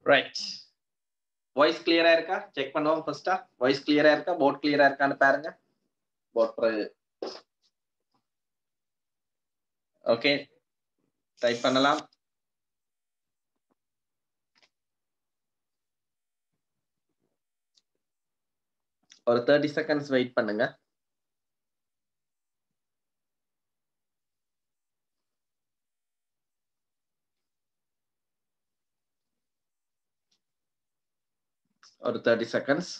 Right voice கிளியரா இருக்கா check பண்ணுவோம் ஃபர்ஸ்டா வாய்ஸ் கிளியரா இருக்கா போர்ட் கிளியரா இருக்கான்னு பாருங்க போர்ட் பிறகு ஓகே டைப் பண்ணலாம் ஒரு தேர்ட்டி செகண்ட்ஸ் வெயிட் பண்ணுங்க ஒரு தேர்ட்டி செகண்ட்ஸ்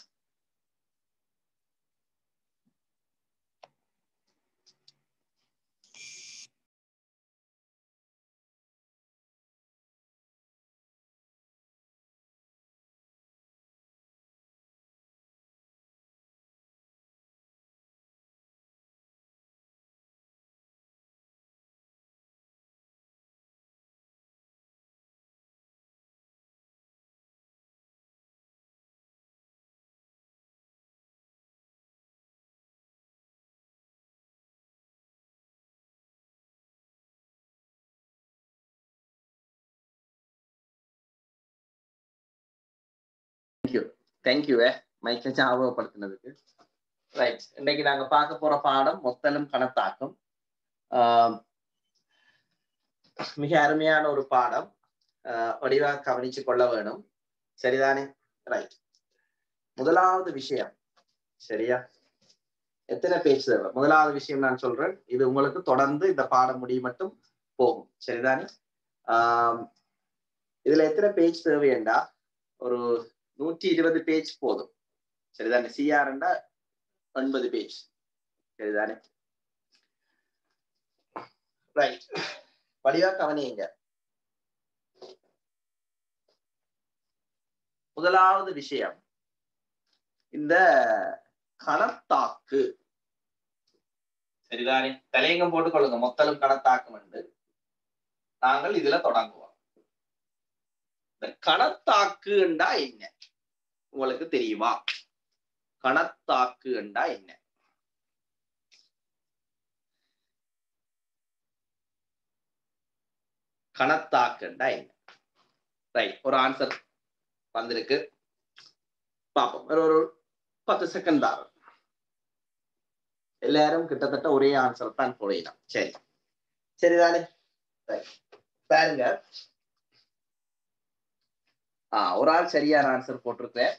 தேங்க்யூ தேங்க்யூ மைக்கை ஞாபகப்படுத்தினதுக்கு ரைட் இன்னைக்கு நாங்க பார்க்க போற பாடம் மொத்தலும் கணத்தாக்கும் ஆஹ் மிக அருமையான ஒரு பாடம் வடிவாக கவனிச்சு கொள்ள வேணும் சரிதானே ரைட் முதலாவது விஷயம் சரியா எத்தனை பேஜ் தேவை முதலாவது விஷயம் நான் சொல்றேன் இது உங்களுக்கு தொடர்ந்து இந்த பாடம் முடிய மட்டும் போகும் சரிதானே ஆஹ் இதுல எத்தனை பேஜ் தேவையண்டா ஒரு நூற்றி இருபது பேஜ் போதும் சரிதானே சிஆர்ண்டா ஒன்பது பேஜ் சரிதானே ரைட் வடிவா கவனியுங்க முதலாவது விஷயம் இந்த கணத்தாக்கு சரிதானே தலையங்கம் போட்டுக்கொள்ளுங்க மொத்தலும் கணத்தாக்கும் என்று நாங்கள் இதுல தொடங்குவோம் இந்த கணத்தாக்கு என்றா என்ன உங்களுக்கு தெரியுமா கணத்தாக்கு என்றா என்ன கணத்தாக்கு என்றா என்ன ரைட் ஒரு ஆன்சர் வந்திருக்கு பார்ப்போம் ஒரு ஒரு பத்து செகண்ட் தான் எல்லாரும் கிட்டத்தட்ட ஒரே ஆன்சர் தான் போடலாம் சரி சரிதானே பாருங்க ஆஹ் ஒரு ஆள் சரியான ஆன்சர் போட்டிருக்கேன்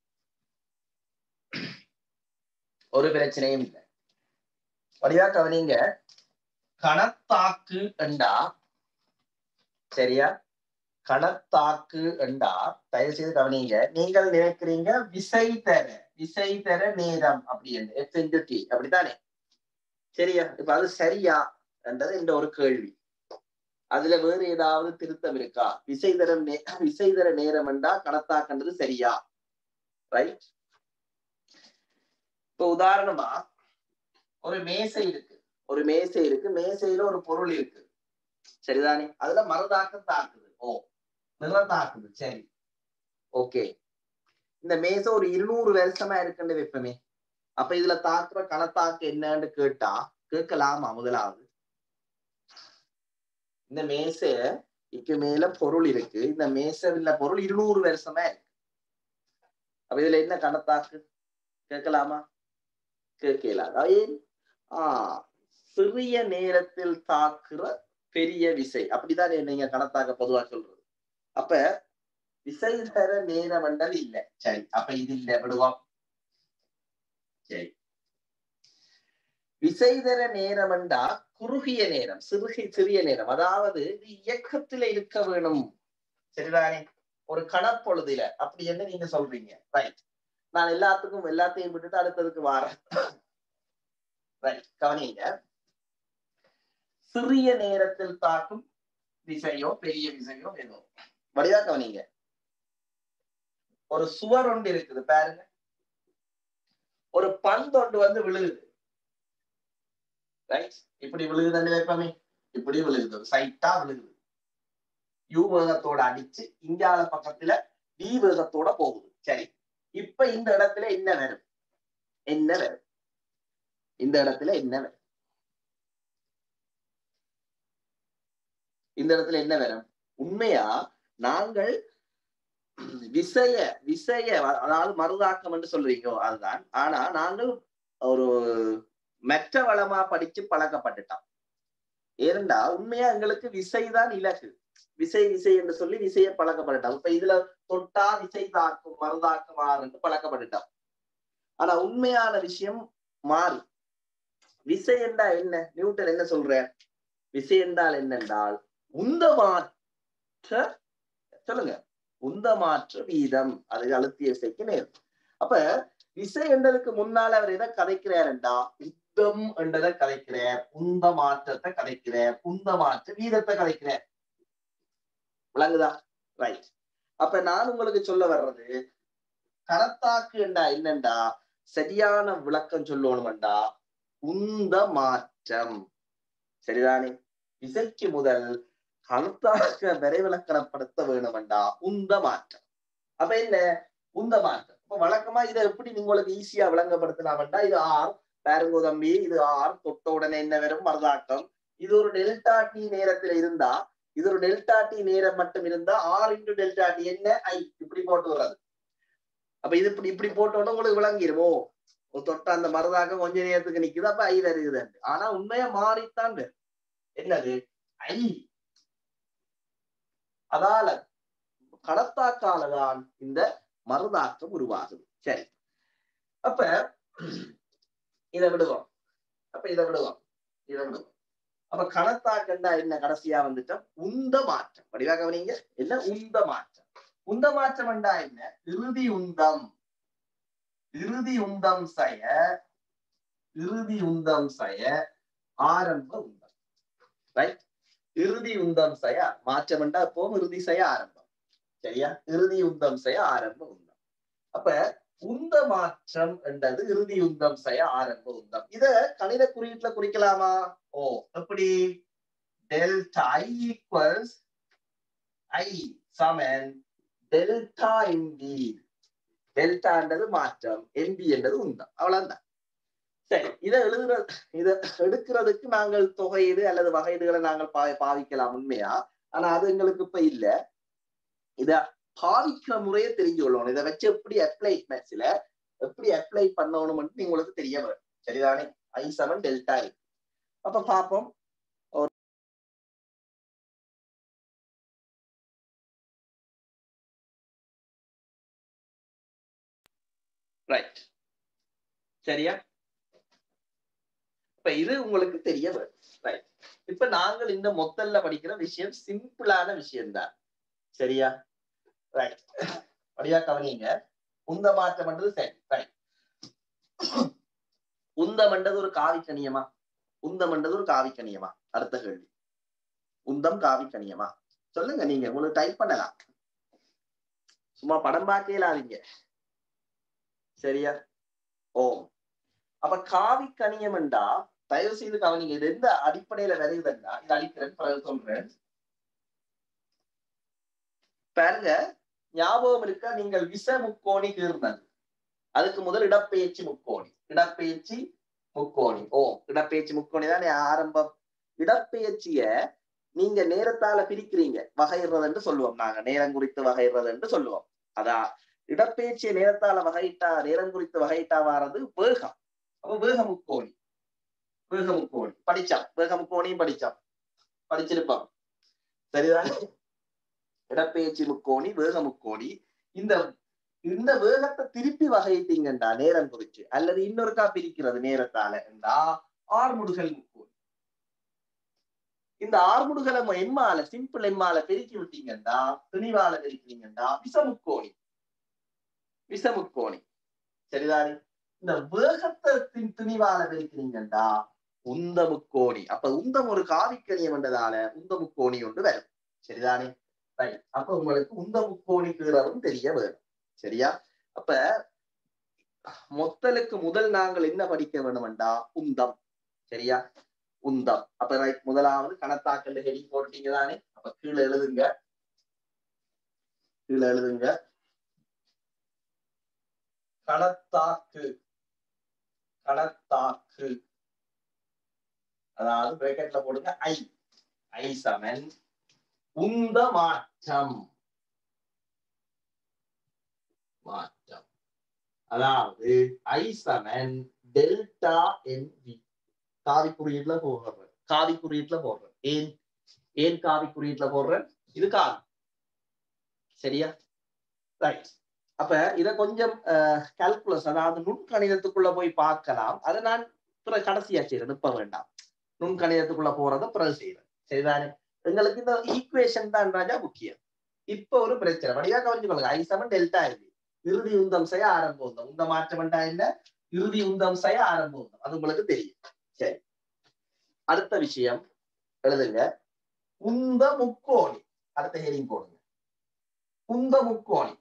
ஒரு பிரச்சனையும் இல்லை வடிவா கவனிங்க கணத்தாக்கு என்றா சரியா கணத்தாக்கு என்றா தயவு செய்து கவனிங்க நீங்கள் நினைக்கிறீங்க விசை தர விசை தர நேரம் அப்படி என்று எஃப் இன்டு டி அப்படித்தானே சரியா இப்ப அது சரியா என்றது இந்த ஒரு கேள்வி அதுல வேறு ஏதாவது திருத்தம் இருக்கா விசை தரம் விசை தர நேரம் என்றா கணத்தாக்குன்றது சரியா ரைட் இப்ப உதாரணமா ஒரு மேசை இருக்கு ஒரு மேசை இருக்கு மேசையில ஒரு பொருள் இருக்கு சரிதானே அதுல மரதாக்கம் தாக்குது ஓ நிறம் தாக்குது சரி ஓகே இந்த மேசை ஒரு இருநூறு வருஷமா இருக்குன்னு வைப்பமே அப்ப இதுல தாக்குற கணத்தாக்கு என்னன்னு கேட்டா கேட்கலாமா முதலாவது இந்த மேசைக்கு மேல பொருள் இருக்கு இந்த மேசைல பொருள் இருநூறு வருஷமா இருக்கு அப்ப இதுல என்ன கணத்தாக்கு கேட்கலாமா கேட்கலாதா ஏன் ஆஹ் சிறிய நேரத்தில் தாக்குற பெரிய விசை அப்படிதான் நீங்க கணத்தாக்க பொதுவா சொல்றது அப்ப விசை தர நேரம் என்றது இல்ல சரி அப்ப இது இல்ல விடுவோம் சரி விசை தர நேரம் என்றா குறுகிய நேரம் சிறுகை சிறிய நேரம் அதாவது இது இயக்கத்துல இருக்க வேணும் சரிதானே ஒரு கணப்பொழுதுல அப்படி என்ன நீங்க சொல்றீங்க ரைட் நான் எல்லாத்துக்கும் எல்லாத்தையும் விட்டுட்டு அடுத்ததுக்கு வாரேன் ரைட் கவனிங்க சிறிய நேரத்தில் தாக்கும் விசையோ பெரிய விசையோ ஏதோ வடிவா கவனிங்க ஒரு சுவர் ஒன்று இருக்குது பாருங்க ஒரு பந்து ஒன்று வந்து விழுகுது ரைட் இப்படி விழுகுதுன்னு வைப்பமே இப்படி விழுகுது சைட்டா விழுகுது யூ வேகத்தோட அடிச்சு இந்தியால பக்கத்துல டி வேகத்தோட போகுது சரி இப்ப இந்த இடத்துல என்ன வரும் என்ன வரும் இந்த இடத்துல என்ன வரும் இந்த இடத்துல என்ன வரும் உண்மையா நாங்கள் விசைய விசைய அதாவது மருதாக்கம் என்று சொல்றீங்க அதுதான் ஆனா நாங்கள் ஒரு மெற்ற வளமா படிச்சு பழக்கப்பட்டுட்டோம் ஏனென்றா உண்மையா எங்களுக்கு விசைதான் இலகு விசை விசை என்று சொல்லி விசைய பழக்கப்பட்டுட்டோம் இப்ப இதுல தொட்டா விசை தாக்கும் மருதாக்கம் மாறுன்னு பழக்கப்பட்டுட்டோம் ஆனா உண்மையான விஷயம் மாறு விசை என்றால் என்ன நியூட்டன் என்ன சொல்ற விசை என்றால் என்னென்றால் உந்த மாற்ற சொல்லுங்க உந்த மாற்ற வீதம் அது அழுத்திய விசைக்கு நேர் அப்ப விசை என்றதுக்கு முன்னால அவர் எதை கதைக்கிறாருண்டா உத்தம் என்றதை கதைக்கிறார் உந்த மாற்றத்தை கதைக்கிறார் உந்த மாற்ற வீதத்தை கதைக்கிறார் விளங்குதா ரைட் அப்ப நான் உங்களுக்கு சொல்ல வர்றது கரத்தாக்கு என்றா என்னண்டா சரியான விளக்கம் சொல்லணும்டா உந்த மாற்றம் சரிதானே விசைக்கு முதல் கருத்தாக விரைவிலக்கணப்படுத்த வேணும்டா உந்த மாற்றம் அப்ப என்ன உந்த மாற்றம் இப்ப வழக்கமா இதை எப்படி உங்களுக்கு ஈஸியா விளங்கப்படுத்தலாம்டா இது ஆர் பாருங்க தம்பி இது ஆர் தொட்ட உடனே என்ன வரும் மருதாக்கம் இது ஒரு டெல்டா டி நேரத்துல இருந்தா இது ஒரு டெல்டா டி நேரம் மட்டும் இருந்தா ஆர் இன்டு டெல்டா டி என்ன ஐ இப்படி போட்டு வர்றது அப்ப இது இப்படி இப்படி போட்டோன்னா உங்களுக்கு விளங்கிருமோ ஒரு தொட்ட அந்த மருதாக்கம் கொஞ்ச நேரத்துக்கு நிக்குது அப்ப ஐ வருகுது ஆனா உண்மையா மாறித்தான் வரும் என்னது ஐ அதால கடத்தாக்காலதான் இந்த மருதாக்கம் உருவாகுது சரி அப்ப இதை விடுவோம் அப்ப இதை விடுவோம் இதை விடுவோம் அப்ப கணத்தாக்கண்டா என்ன கடைசியா வந்துட்டோம் உந்த மாற்றம் வடிவா கவனிங்க என்ன உந்த மாற்றம் உந்த மாற்றம் என்றா என்ன இறுதி உந்தம் இறுதி உந்தம் செய்ய இறுதி உந்தம் செய்ய ஆரம்ப உந்தம் ரைட் இறுதி உந்தம் செய்ய மாற்றம் என்றா எப்பவும் இறுதி செய்ய ஆரம்பம் சரியா இறுதி உந்தம் செய்ய ஆரம்ப உந்தம் அப்ப உந்த மாற்றம் என்றது இறுதி உந்தம் செய்ய ஆரம்ப உந்தம் இத கணித குறியீட்டுல குறிக்கலாமா ஓ எப்படி டெல்டா ஐ ஈக்குவல்ஸ் ஐ சமன் டெல்டா எம்பி டெல்டான்றது மாற்றம் எம்பி என்றது உந்தம் அவ்வளவுதான் சரி இதை எழுதுற இத எடுக்கிறதுக்கு நாங்கள் தொகையீடு அல்லது வகையீடுகளை நாங்கள் பா பாவிக்கலாம் உண்மையா ஆனா அது எங்களுக்கு இப்ப இல்ல இத பாவிக்கிற முறையை தெரிஞ்சு கொள்ளணும் இதை வச்சு எப்படி அப்ளை மேட்ச்ல எப்படி அப்ளை பண்ணணும்னு உங்களுக்கு தெரிய வரும் சரிதானே ஐ செவன் டெல்டா அப்ப பாப்போம் ரைட் சரியா இப்ப இது உங்களுக்கு தெரிய வரும் ரைட் இப்ப நாங்கள் இந்த மொத்தல்ல படிக்கிற விஷயம் சிம்பிளான விஷயம் தான் சரியா ரைட் வடிவா கவனிங்க உந்த மாற்றம்ன்றது சரி ரைட் உந்தம்ன்றது ஒரு காவிக்கணியமா உந்தம்ன்றது ஒரு காவிக்கணியமா அடுத்த கேள்வி உந்தம் காவிக்கணியமா சொல்லுங்க நீங்க உங்களுக்கு டைப் பண்ணலாம் சும்மா படம் பார்க்கலாதீங்க சரியா ஓ அப்ப காவி கணியம்ண்டா தயவு செய்து கவனிங்க இது எந்த அடிப்படையில விரைவுதுன்னா இது அடிக்கிறேன் பிறகு சொல்றேன் பாருங்க ஞாபகம் இருக்கா நீங்கள் விச முக்கோணி கீர்ந்தது அதுக்கு முதல் இடப்பெயர்ச்சி முக்கோணி இடப்பெயர்ச்சி முக்கோணி ஓ இடப்பெயர்ச்சி முக்கோணி தானே ஆரம்பம் இடப்பெயர்ச்சிய நீங்க நேரத்தால பிரிக்கிறீங்க வகையிடுறது என்று சொல்லுவோம் நாங்க நேரம் குறித்து வகையிடுறது என்று சொல்லுவோம் அதான் இடப்பெயர்ச்சியை நேரத்தால வகையிட்டா நேரம் குறித்து வகையிட்டா வாரது வேகம் அப்ப வேக முக்கோணி வேக முக்கோணி படிச்சான் வேக முக்கோணியும் படிச்சான் படிச்சிருப்பான் சரிதானே இடப்பெயர்ச்சி முக்கோணி வேக முக்கோணி இந்த இந்த வேகத்தை திருப்பி வகையிட்டீங்கண்டா நேரம் குறிச்சு அல்லது இன்னொருக்கா பிரிக்கிறது நேரத்தால என்றா ஆறுமுடுகள் முக்கோணி இந்த ஆறுமுடுகளை எம்மால சிம்பிள் எம்மால பெருக்கி விட்டீங்கண்டா துணிவால பெருக்கிறீங்கண்டா விசமுக்கோணி விசமுக்கோணி சரிதானே இந்த வேகத்தை துணிவால பெருக்கிறீங்கண்டா உந்த முக்கோணி அப்ப உந்தம் ஒரு காவிக்கணியம் என்றதால உந்த முக்கோணி ஒன்று வரும் சரிதானே ரைட் அப்ப உங்களுக்கு உந்த முக்கோணி கீறவும் தெரிய வேணும் சரியா அப்ப மொத்தலுக்கு முதல் நாங்கள் என்ன படிக்க வேணும்டா உந்தம் சரியா உந்தம் அப்ப ரைட் முதலாவது கணத்தாக்கல் ஹெடி போட்டீங்க தானே அப்ப கீழே எழுதுங்க கீழே எழுதுங்க கணத்தாக்கு கணத்தாக்கு அதாவது பிரேக்கெட்ல போடுங்க ஐ ஐ சமன் உந்த மாற்றம் மாற்றம் அதாவது ஐ சமன் டெல்டா என் வி காவி குறியீட்டுல போடுறேன் காவி குறியீட்டுல போடுறேன் ஏன் ஏன் காவி குறியீட்டுல போடுறேன் இது காவி சரியா ரைட் அப்ப இத கொஞ்சம் கால்குலஸ் அதாவது நுண்கணிதத்துக்குள்ள போய் பார்க்கலாம் அதை நான் பிறகு கடைசியா செய்யறேன் இப்ப வேண்டாம் நுண்கணிதத்துக்குள்ள போறத பிறகு செய்யறேன் சரிதானே எங்களுக்கு இந்த ஈக்குவேஷன் தான் ராஜா முக்கியம் இப்ப ஒரு பிரச்சனை வழியா கவனிச்சுக்கொள்ளுங்க ஐ செவன் டெல்டா இருக்கு இறுதி உந்தம் செய்ய ஆரம்ப உந்தம் உந்த மாற்றம்டா என்ன இறுதி உந்தம் செய்ய ஆரம்ப உந்தம் அது உங்களுக்கு தெரியும் சரி அடுத்த விஷயம் எழுதுங்க உந்த முக்கோணி அடுத்த ஹெரிங் போடுங்க உந்த முக்கோணி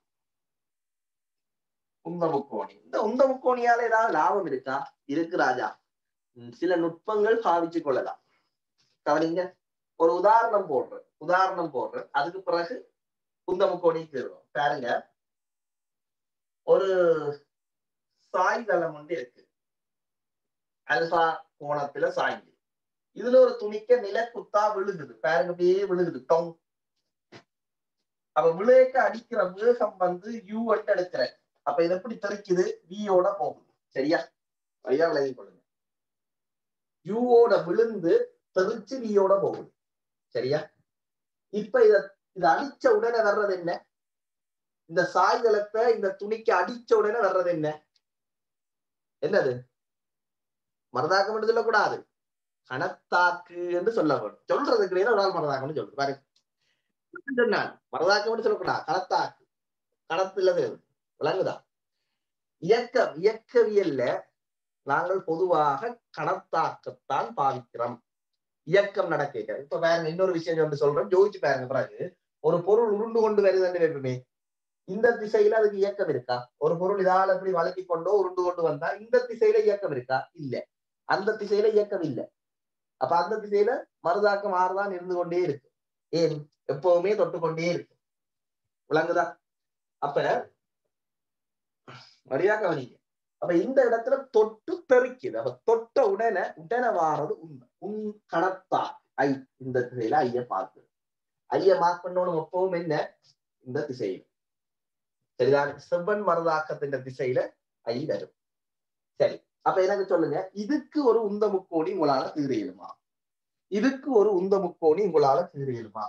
உந்த முக்கோணி இந்த உந்த முக்கோணியால ஏதாவது லாபம் இருக்கா இருக்கு ராஜா சில நுட்பங்கள் பாவிச்சு கொள்ளலாம் கவனிங்க ஒரு உதாரணம் போடுறேன் உதாரணம் போடுறேன் அதுக்கு பிறகு உந்த முக்கோணி தீர்வோம் பாருங்க ஒரு சாய்தளம் வந்து இருக்கு அல்பா கோணத்துல சாய்ந்து இதுல ஒரு துணிக்க நில குத்தா விழுகுது பாருங்க அப்படியே விழுகுது டொங் அப்ப விழுக்க அடிக்கிற வேகம் வந்து யூ வந்து எடுக்கிற அப்ப இது எப்படி தெறிக்குது வியோட போகுது சரியா வழியா விலகி கொள்ளுங்க யூவோட விழுந்து தெறிச்சு வியோட போகுது சரியா இப்ப இத இத அடிச்ச உடனே வர்றது என்ன இந்த சாய்தளத்தை இந்த துணிக்கு அடிச்ச உடனே வர்றது என்ன என்னது மரதாக்கம் என்று சொல்லக்கூடாது கணத்தாக்கு என்று சொல்ல வேண்டும் சொல்றதுக்கு இடையில ஒரு ஆள் மரதாக்கம்னு சொல்றது பாருங்க நான் மரதாக்கம் என்று சொல்லக்கூடாது கணத்தாக்கு கணத்துலது விளங்குதா இயக்கம் இயக்கவியல்ல நாங்கள் பொதுவாக கணத்தாக்கத்தான் பாவிக்கிறோம் இயக்கம் நடக்க இப்ப பாருங்க இன்னொரு விஷயம் வந்து சொல்றேன் ஜோதிச்சு பாருங்க பிறகு ஒரு பொருள் உருண்டு கொண்டு வருதுன்னு வைப்போமே இந்த திசையில அதுக்கு இயக்கம் இருக்கா ஒரு பொருள் இதால இப்படி வளர்த்தி கொண்டோ உருண்டு கொண்டு வந்தா இந்த திசையில இயக்கம் இருக்கா இல்ல அந்த திசையில இயக்கம் இல்ல அப்ப அந்த திசையில மருதாக்கம் ஆறுதான் இருந்து கொண்டே இருக்கு ஏன் எப்பவுமே தொட்டு கொண்டே இருக்கு விளங்குதா அப்ப மரியா கவனிங்க அப்ப இந்த இடத்துல தொட்டு தெறிக்குது அப்ப தொட்ட உடனே உடனே வாரது உண்மை உன் கணத்தா ஐ இந்த திசையில ஐய பார்த்து ஐய மார்க் பண்ணணும் எப்பவும் என்ன இந்த திசையில சரிதான் செவ்வன் மருதாக்கத்தின் திசையில ஐ வரும் சரி அப்ப எனக்கு சொல்லுங்க இதுக்கு ஒரு உந்த முக்கோணி உங்களால தீர இயலுமா இதுக்கு ஒரு உந்த முக்கோணி உங்களால தீர இயலுமா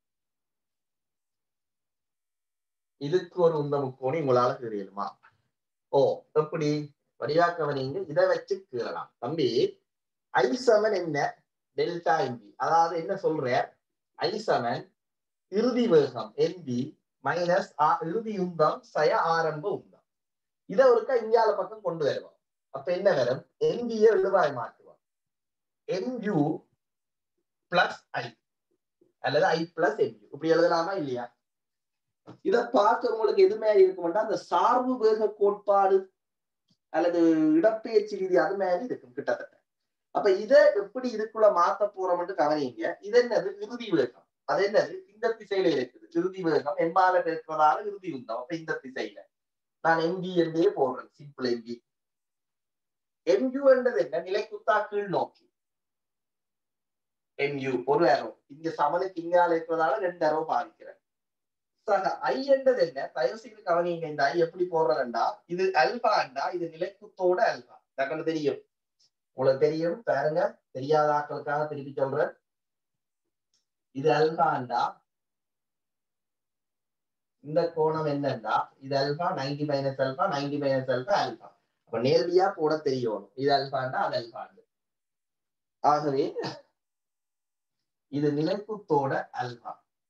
இதுக்கு ஒரு உந்த முக்கோணி உங்களால தீர இயலுமா ஓ எப்படி வடிவாக்கவனிங்க இதை வச்சு கீறலாம் தம்பி ஐ செவன் என்ன டெல்டா இன்பி அதாவது என்ன சொல்ற ஐ செவன் இறுதி வேகம் என்பி மைனஸ் இறுதி உந்தம் சய ஆரம்ப உந்தம் இதை ஒருக்கா இந்தியால பக்கம் கொண்டு வருவோம் அப்ப என்ன வரும் என்பிய எழுவாய் மாற்றுவோம் என்யூ பிளஸ் ஐ அல்லது ஐ பிளஸ் என்யூ இப்படி எழுதலாமா இல்லையா இத பார்க்க உங்களுக்கு எது மாதிரி இருக்கும்னா அந்த சார்பு வேக கோட்பாடு அல்லது இடப்பெயர்ச்சி விதி அது மாதிரி இருக்கும் கிட்டத்தட்ட அப்ப இதை எப்படி இதுக்குள்ள மாத்த போறோம்னு கவனிங்க இது என்னது இறுதி வேகம் அது என்னது இந்த திசையில இருக்குது இறுதி வேகம் எம்பால இருக்கிறதால இறுதி உந்தம் அப்ப இந்த திசையில நான் எம்பி என்றே போடுறேன் சிம்பிள் எம்பி எம்யூ என்றது என்ன நிலைக்குத்தா கீழ் நோக்கி எம்யூ ஒரு அரோ இங்க சமனுக்கு இங்கால இருக்கிறதால ரெண்டு அரோ பாதிக்கிறேன் சக ஐ என்றது என்ன தயவு செய்து கவனிங்க இந்த ஐ எப்படி போடுறதுண்டா இது அல்பாண்டா இது நிலைக்குத்தோட அல்பா எனக்கு தெரியும் உங்களுக்கு தெரியும் பாருங்க தெரியாத ஆட்களுக்காக திருப்பி சொல்றேன் இது அல்பாண்டா இந்த கோணம் என்னன்னா இது alpha ninety minus alpha ninety minus alpha alpha அப்ப நேரடியா போட தெரியணும் இது அல்பாண்டா அது அல்பாண்டு ஆகவே இது நிலைக்குத்தோட அல்பா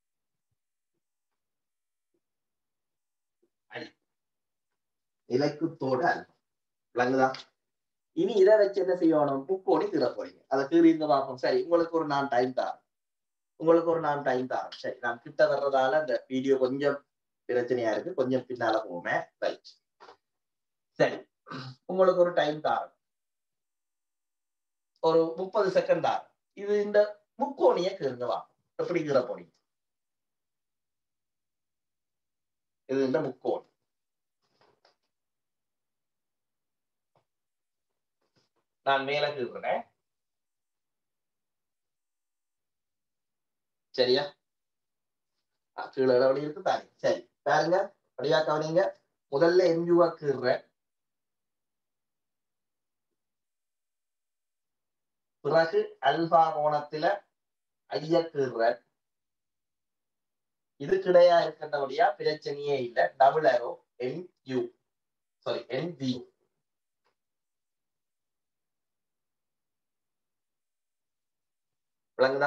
நிலைக்குத்தோட அல்பா விளங்குதா இனி இதை வச்சு என்ன செய்யணும் முக்கோணி தீர போறீங்க அதை கீறிங்க பார்ப்போம் சரி உங்களுக்கு ஒரு நான் டைம் தரேன் உங்களுக்கு ஒரு நான் டைம் தரேன் சரி நான் கிட்ட வர்றதால இந்த வீடியோ கொஞ்சம் பிரச்சனையா இருக்கு கொஞ்சம் பின்னால போமே ரைட் சரி உங்களுக்கு ஒரு டைம் தாரம் ஒரு முப்பது செகண்ட் தாரம் இது இந்த முக்கோணிய கீறுங்க வா எப்படி கீற போனீங்க இது இந்த முக்கோணி நான் மேல கீறுறேன் சரியா கீழே வழி இருக்கு தானே சரி பாருங்க படியா கவனிங்க முதல்ல எம்யூவை கீறுறேன் பிறகு அல்பா கோணத்துல ஐய கீறுறேன் இது கிடையா இருக்கின்றபடியா பிரச்சனையே இல்ல double arrow M U sorry N V விளங்குதா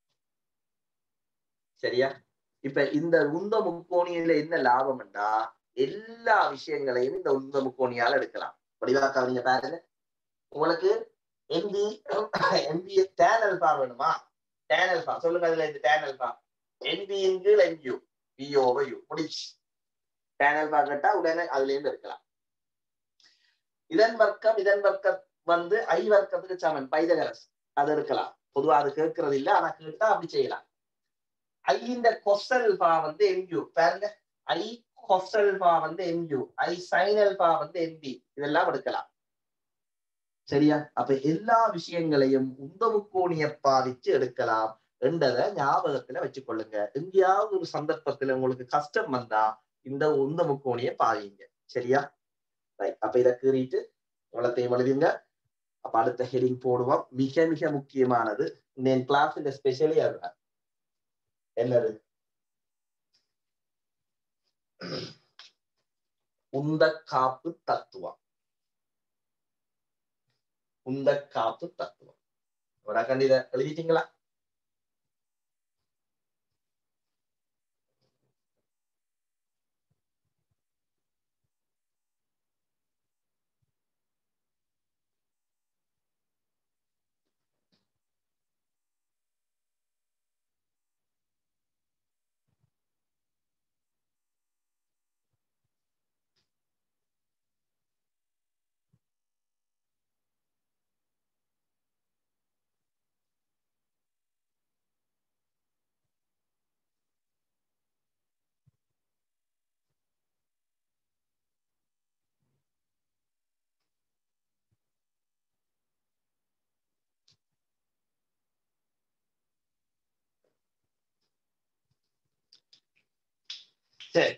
சரியா இப்ப இந்த உந்த முக்கோணியில என்ன லாபம்னா எல்லா விஷயங்களையும் இந்த உந்த முக்கோணியால எடுக்கலாம் வடிவாக்கா நீங்க பாருங்க உங்களுக்கு எம்பி எம்பி டேன் அல்பா வேணுமா டேன் அல்பா சொல்லுங்க அதுல இந்த டேன் அல்பா என்பி கீழ் எம்யூ பிஓவை யூ முடிச்சு டேன் அல்பா கேட்டா உடனே அதுல இருந்து எடுக்கலாம் இதன் வர்க்கம் இதன் வர்க்கம் வந்து ஐ வர்க்கத்துக்கு சமன் பைதகரஸ் அது எடுக்கலாம் பொதுவா அது கேட்கறது இல்ல ஆனா கேட்டா அப்படி செய்யலாம் ஐ இந்த கொஸ்டல் பா வந்து எம்யூ பாருங்க ஐ கொஸ்டல் பா வந்து எம்யூ ஐ சைனல் பா வந்து எம்பி இதெல்லாம் எடுக்கலாம் சரியா அப்ப எல்லா விஷயங்களையும் உந்த முக்கோணிய பாதிச்சு எடுக்கலாம் என்றதை ஞாபகத்துல வச்சுக்கொள்ளுங்க எங்கேயாவது ஒரு சந்தர்ப்பத்துல உங்களுக்கு கஷ்டம் வந்தா இந்த உந்த முக்கோணிய பாதிங்க சரியா ரைட் அப்ப இதை கீறிட்டு உலகத்தையும் எழுதுங்க அப்ப அடுத்த ஹெடிங் போடுவோம் மிக மிக முக்கியமானது இந்த என் கிளாஸ் இந்த ஸ்பெஷலி அதுதான் என்னது உந்த காப்பு தத்துவம் உந்த காப்பு தத்துவம் ஒரு கண்டித எழுதிட்டீங்களா சரி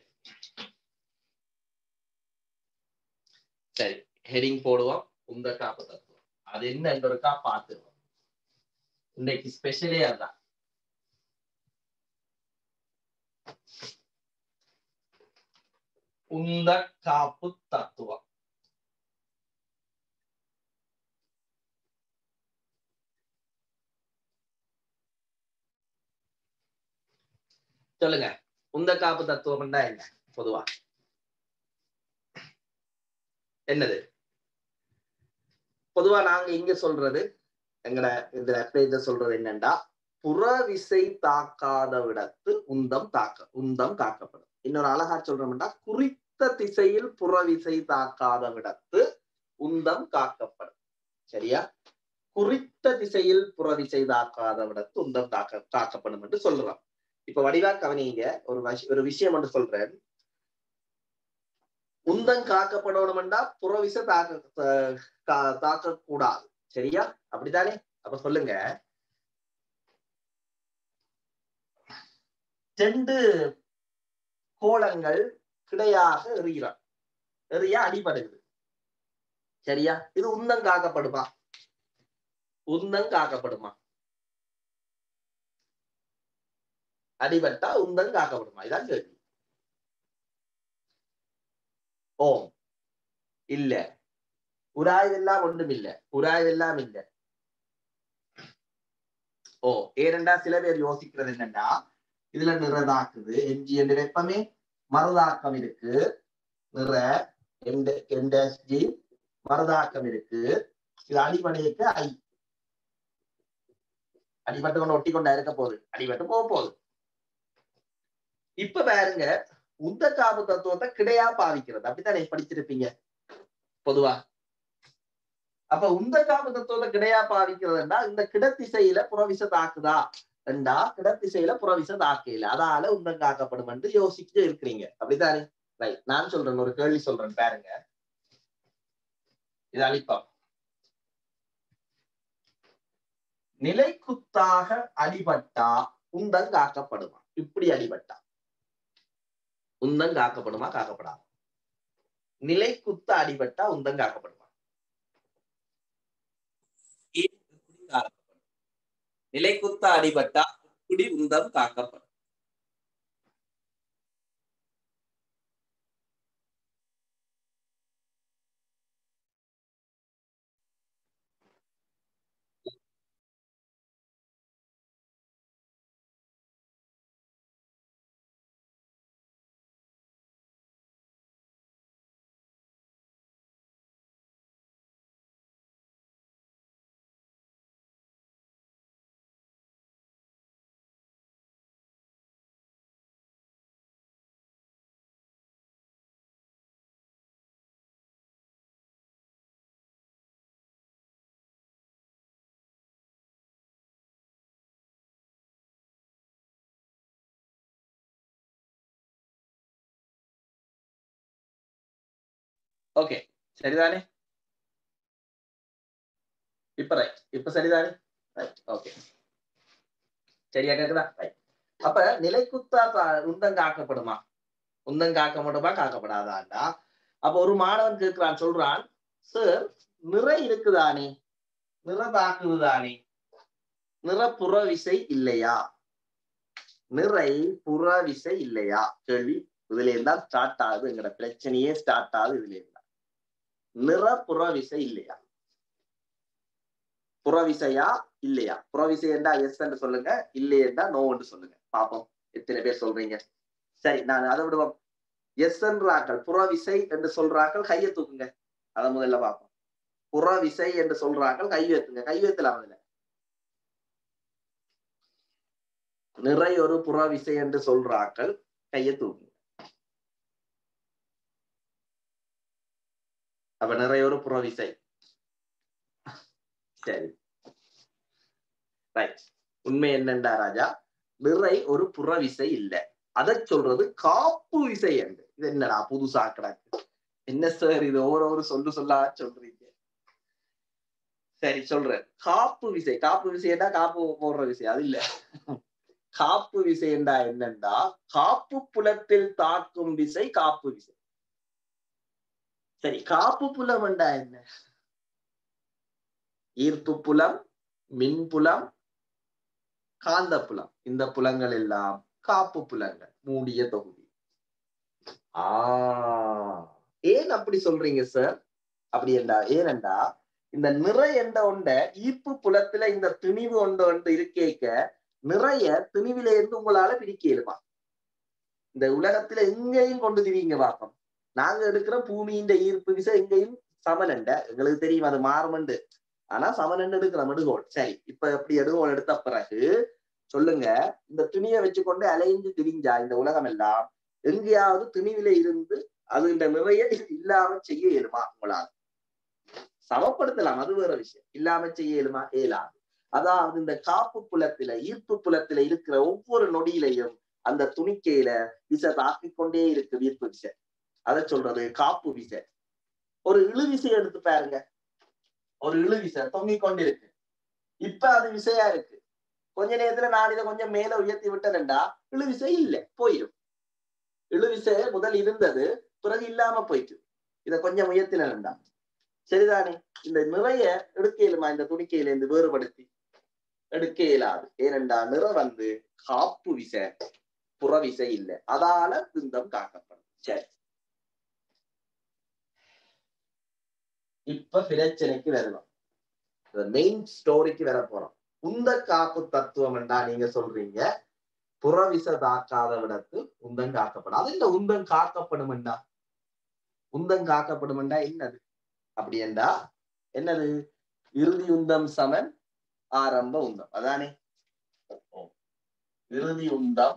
சரி ஹெடிங் போடுவோம் உந்த காப்பு தத்துவம் அது என்னன்றதுக்கா பார்த்துருவோம் இன்னைக்கு ஸ்பெஷலே அதான் உந்த காப்பு தத்துவம் சொல்லுங்க உந்த காப்பு தத்துவம்னா என்ன பொதுவா என்னது பொதுவா நாங்க இங்க சொல்றது எங்கட இதுல எப்படி சொல்றது என்னன்னா புறவிசை தாக்காத விடத்து உந்தம் தாக்க உந்தம் தாக்கப்படும் இன்னொரு அழகா சொல்றோம்னா குறித்த திசையில் புறவிசை தாக்காத விடத்து உந்தம் காக்கப்படும் சரியா குறித்த திசையில் புறவிசை தாக்காத விடத்து உந்தம் தாக்க தாக்கப்படும் என்று சொல்றோம் இப்ப வடிவா கவனிங்க ஒரு ஒரு விஷயம் என்று சொல்றேன் உந்தம் காக்கப்படணும்டா புறவிச தாக்க தாக்க கூடாது சரியா அப்படித்தானே அப்ப சொல்லுங்க ரெண்டு கோலங்கள் கிடையாக எறிகிறான் எறிய அடிபடுகிறது சரியா இது உந்தம் காக்கப்படுமா உந்தம் காக்கப்படுமா அடிபட்டா உந்தம் காக்கப்படுமா இதான் கேள்வி ஓம் இல்ல உராய்வெல்லாம் ஒன்றும் இல்ல உராய்வெல்லாம் இல்ல ஓ ஏனெண்டா சில பேர் யோசிக்கிறது என்னன்னா இதுல நிறதாக்குது எம்ஜி என்ற வெப்பமே மறுதாக்கம் இருக்கு நிற எம்எஸ்ஜி மறுதாக்கம் இருக்கு இது அடிபடைக்கு ஐ அடிபட்டு கொண்டு ஒட்டி கொண்டா இருக்க போகுது அடிபட்டு போக போகுது இப்ப பாருங்க உந்த காப்பு தத்துவத்தை கிடையா பாவிக்கிறது அப்படித்தானே படிச்சிருப்பீங்க பொதுவா அப்ப உந்த காப்பு தத்துவத்தை கிடையா பாவிக்கிறதுனா இந்த கிடத்திசையில புறவிச தாக்குதா ரெண்டா கிடத்திசையில புறவிச தாக்கையில அதால உந்தம் காக்கப்படும் என்று யோசிச்சுட்டு இருக்கிறீங்க அப்படித்தானே ரைட் நான் சொல்றேன் ஒரு கேள்வி சொல்றேன் பாருங்க இது அழிப்பம் நிலைக்குத்தாக அடிபட்டா உந்தம் காக்கப்படுமா இப்படி அடிபட்டா உந்தம் காக்கப்படுமா காக்கப்படாமா நிலை குத்த அடிபட்டா உந்தம் காக்கப்படுமா ஏன் இப்படி காக்கப்படும் நிலை குத்த அடிபட்டா இப்படி உந்தம் காக்கப்படும் ஓகே சரிதானே இப்ப ரைட் இப்ப சரிதானே ரைட் ஓகே சரியா கேக்குதா ரைட் அப்ப நிலைக்குத்தா கா- உந்தம் காக்கப்படுமா உந்தம் காக்கப்படுமா காக்கப்படாதாண்டா அப்ப ஒரு மாணவன் கேட்கிறான் சொல்றான் சார் நிறை இருக்குதானே நிற தாக்குதுதானே நிற புற விசை இல்லையா நிறை புற விசை இல்லையா கேள்வி இதுல இருந்தா ஸ்டார்ட் ஆகுது எங்கட பிரச்சனையே ஸ்டார்ட் ஆகுது இதுல இருந்தா நிற புற விசை இல்லையா புறவிசையா இல்லையா புறவிசை என்றா எஸ் என்று சொல்லுங்க இல்லை என்றா நோ என்று சொல்லுங்க பாப்போம் எத்தனை பேர் சொல்றீங்க சரி நான் அதை விடுவோம் எஸ் என்றாக்கள் புறவிசை என்று சொல்றாக்கள் கையை தூக்குங்க அதை முதல்ல பார்ப்போம் புறவிசை என்று சொல்றாக்கள் கை வைத்துங்க கை வைத்தலாம் அதுல நிறை ஒரு புறவிசை என்று சொல்றாக்கள் கையை தூக்குங்க அப்ப நிறைய ஒரு புறவிசை சரி ரைட் உண்மை என்னண்டா ராஜா நிறை ஒரு புறவிசை இல்ல அதை சொல்றது காப்பு விசை என்று இது என்னடா புதுசா கிடக்கு என்ன சார் இது ஒவ்வொரு ஒரு சொல்லு சொல்லா சொல்றீங்க சரி சொல்றேன் காப்பு விசை காப்பு விசைண்டா காப்பு போடுற விசை அது இல்ல காப்பு விசைண்டா என்னண்டா காப்பு புலத்தில் தாக்கும் விசை காப்பு விசை சரி காப்பு புலம் என்றா என்ன ஈர்ப்பு புலம் மின்புலம் காந்த புலம் இந்த புலங்கள் எல்லாம் காப்பு புலங்கள் மூடிய தொகுதி ஆஹ் ஏன் அப்படி சொல்றீங்க சார் அப்படி என்றா ஏனென்றா இந்த நிறை என்ற ஒண்ட ஈர்ப்பு புலத்துல இந்த திணிவு ஒன்று ஒன்று இருக்கேக்க நிறைய திணிவில இருந்து உங்களால பிரிக்க இயலுமா இந்த உலகத்துல எங்கேயும் கொண்டு திரியுங்க பாப்போம் நாங்க எடுக்கிற பூமியின் ஈர்ப்பு விசை எங்கேயும் சமனண்ட எங்களுக்கு தெரியும் அது மாறுமண்டு ஆனா சமனண்டு எடுக்கிற எடுகோள் சரி இப்ப எப்படி எடுகோள் எடுத்த பிறகு சொல்லுங்க இந்த துணியை வச்சுக்கொண்டு அலைந்து திரிஞ்சா இந்த உலகம் எல்லாம் எங்கேயாவது துணிவில இருந்து அது இந்த நிறைய இல்லாம செய்ய இயலுமா உங்களால் சமப்படுத்தலாம் அது வேற விஷயம் இல்லாம செய்ய இயலுமா இயலாது அதாவது இந்த காப்பு புலத்தில ஈர்ப்பு புலத்தில இருக்கிற ஒவ்வொரு நொடியிலையும் அந்த துணிக்கையில விசை தாக்கிக் கொண்டே இருக்கு ஈர்ப்பு விசை அதை சொல்றது காப்பு விசை ஒரு இழு விசை எடுத்து பாருங்க ஒரு இழு விசை தொங்கிக் கொண்டிருக்கு இப்ப அது விசையா இருக்கு கொஞ்ச நேரத்துல நான் இதை கொஞ்சம் மேல உயர்த்தி விட்டேன்டா இழு விசை இல்ல போயிடும் இழு விசை முதல் இருந்தது பிறகு இல்லாம போயிட்டு இத கொஞ்சம் உயர்த்தினேன்டா சரிதானே இந்த நிறைய எடுக்க இயலுமா இந்த துணிக்கையில இருந்து வேறுபடுத்தி எடுக்க இயலாது ஏனென்றா நிற வந்து காப்பு விசை புறவிசை இல்லை அதால பிந்தம் காக்கப்படும் சரி இப்ப பிரச்சனைக்கு வரணும் மெயின் ஸ்டோரிக்கு வர போறோம் உந்த காப்பு தத்துவம் என்றா நீங்க சொல்றீங்க புறவிச தாக்காத விடத்து உந்தம் காக்கப்படும் அது இந்த உந்தம் காக்கப்படும் என்றா உந்தம் காக்கப்படும் என்றா என்னது அப்படி என்றா என்னது இறுதி உந்தம் சமன் ஆரம்ப உந்தம் அதானே இறுதி உந்தம்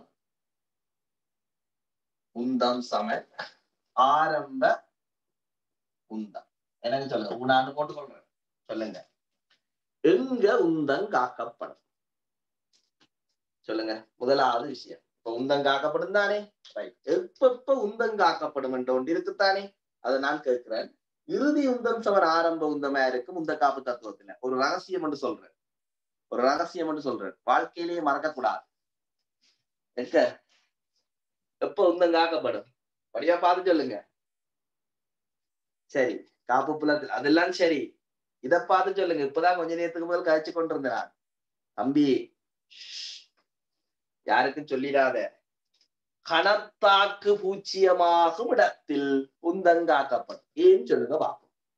உந்தம் சமன் ஆரம்ப உந்தம் எனக்கு சொல்லுங்க உனான்னு போட்டு சொல்றேன் சொல்லுங்க எங்க உந்தம் காக்கப்படும் சொல்லுங்க முதலாவது விஷயம் இப்ப உந்தம் காக்கப்படும் தானே ரைட் எப்ப எப்ப உந்தம் காக்கப்படும் என்ற ஒன்று இருக்குத்தானே அதை நான் கேட்கிறேன் இறுதி உந்தம் சமன் ஆரம்ப உந்தமா இருக்கும் உந்த காப்பு தத்துவத்துல ஒரு ரகசியம் என்று சொல்றேன் ஒரு ரகசியம் என்று சொல்றேன் வாழ்க்கையிலேயே மறக்க கூடாது எங்க எப்ப உந்தம் காக்கப்படும் படியா பார்த்து சொல்லுங்க சரி காப்பு புலத்தில் அதெல்லாம் சரி இத பார்த்து சொல்லுங்க இப்பதான் கொஞ்ச நேரத்துக்கு முதல் கழிச்சு கொண்டிருந்தேன் நான். தம்பி யாருக்கும் சொல்லிடாத கணத்தாக்கு பூச்சியமாகும் இடத்தில் உந்தங்காக்கப்படும் ஏன் சொல்லுங்க பாப்போம்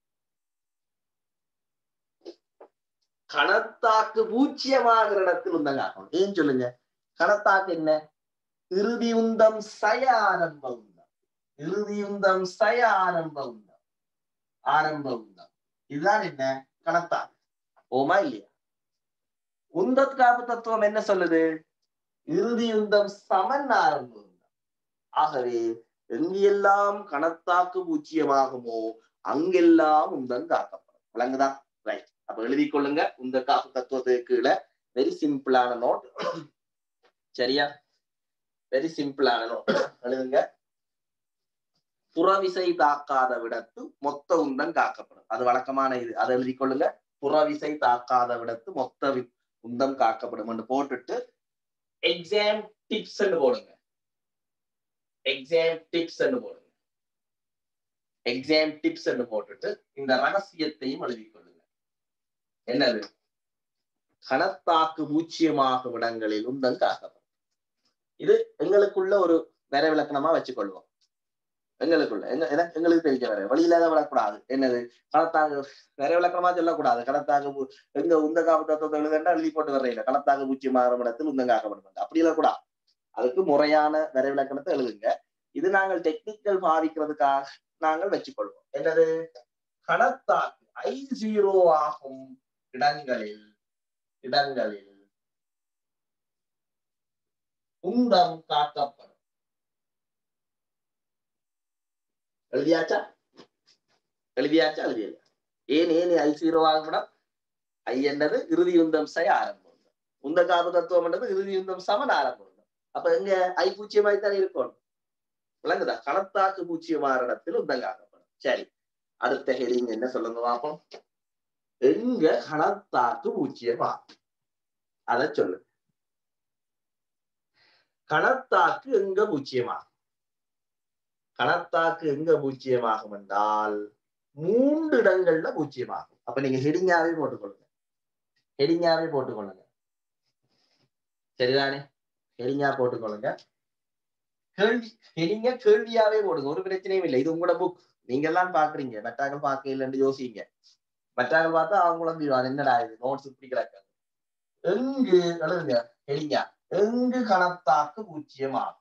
கணத்தாக்கு பூச்சியமாகிற இடத்தில் உந்தங்காக்கணும் ஏன் சொல்லுங்க கணத்தாக்கு என்ன இறுதி உந்தம் சய ஆரம்ப உந்தம் இறுதி உந்தம் சய ஆரம்ப உந்தம் ஆரம்ப உந்தம் இதுதான் என்ன கணத்தாக்கு ஓமா இல்லையா உந்தத்காப்பு தத்துவம் என்ன சொல்லுது இறுதி உந்தம் சமன் ஆரம்ப உந்தம் ஆகவே எங்கெல்லாம் கணத்தாக்கு பூச்சியமாகுமோ அங்கெல்லாம் உந்தம் காக்கப்படும் விளங்குதா ரைட் அப்ப எழுதிக் கொள்ளுங்க உந்த காப்பு தத்துவத்துக்கு கீழே வெரி சிம்பிளான நோட் சரியா வெரி சிம்பிளான நோட் எழுதுங்க புறவிசை தாக்காத விடத்து மொத்த உந்தம் காக்கப்படும் அது வழக்கமான இது அதை எழுதிக் கொள்ளுங்க புறவிசை தாக்காத விடத்து மொத்த வி- உந்தம் காக்கப்படும் என்று போட்டுட்டு எக்ஸாம் டிப்ஸ் போடுங்க எக்ஸாம் டிப்ஸ் போடுங்க எக்ஸாம் டிப்ஸ் போட்டுட்டு இந்த ரகசியத்தையும் எழுதிக் கொள்ளுங்க என்னது கணத்தாக்கு பூச்சியமாக விடங்களில் உந்தம் காக்கப்படும் இது எங்களுக்குள்ள ஒரு வர விளக்கணமா வச்சுக்கொள்வோம் எங்களுக்குள்ள எங்க எனக்கு- எங்களுக்கு தெரிஞ்ச வர வழியில தான் விடக்கூடாது என்னது கணத்தாக வேற விளக்கணமா சொல்லக்கூடாது கணத்தாக பூ- எங்க உந்த காப்பு தத்துவத்தை எழுதண்டா எழுதி போட்டு வர்றையில கணத்தாக பூச்சியமாக இடத்தில் உந்தங்காக்கப்படும் அப்படி கூடாது அதுக்கு முறையான வர விளக்கணத்தை எழுதுங்க இது நாங்கள் டெக்னிக்கல் பாதிக்கிறதுக்காக நாங்கள் வச்சுக்கொள்வோம் என்னது கணத்தாக்கு ஐ ஜீரோ ஆகும் இடங்களில் இடங்களில் உந்தம் காக்கப்படும் எழுதியாச்சா எழுதியாச்சா எழுதியல ஏன் ஏன் ஐ ஜீரோ ஆகப்படும் ஐ என்றது இறுதி உந்தம் செய்ய ஆரம்பம் உந்த காப்பு தத்துவம் என்றது இறுதி உந்தம் சமன் ஆரம்பம் அப்ப எங்க ஐ பூச்சியமாய் தானே இருக்கணும் விளங்குதா கணத்தாக்கு பூச்சியமான இடத்தில் உந்தம் காக்கப்படும் சரி அடுத்த ஹெடிங் என்ன சொல்லுங்க பாப்போம் எங்க கணத்தாக்கு பூச்சியமா அத சொல்லு கணத்தாக்கு எங்க பூச்சியமாகும் கணத்தாக்கு எங்க பூச்சியமாகும் என்றால் மூன்று இடங்கள்ல பூச்சியமாகும் அப்ப நீங்க ஹெடிங்காவே போட்டுக்கொள்ளுங்க ஹெடிங்காவே போட்டுக்கொள்ளுங்க சரிதானே ஹெடிங்கா போட்டுக்கொள்ளுங்க கேள்வி ஹெடிங்க கேள்வியாவே போடுங்க ஒரு பிரச்சனையும் இல்லை இது உங்களோட புக் நீங்க எல்லாம் பாக்குறீங்க மற்றாக்கள் பார்க்க இல்லைன்னு யோசிங்க மற்றாக்கள் பார்த்தா அவங்க குழம்பிடுவாங்க என்னடா இது நோட்ஸ் இப்படி கிடக்கு எங்கு எழுதுங்க ஹெடிங்கா எங்கு கணத்தாக்கு பூச்சியமாகும்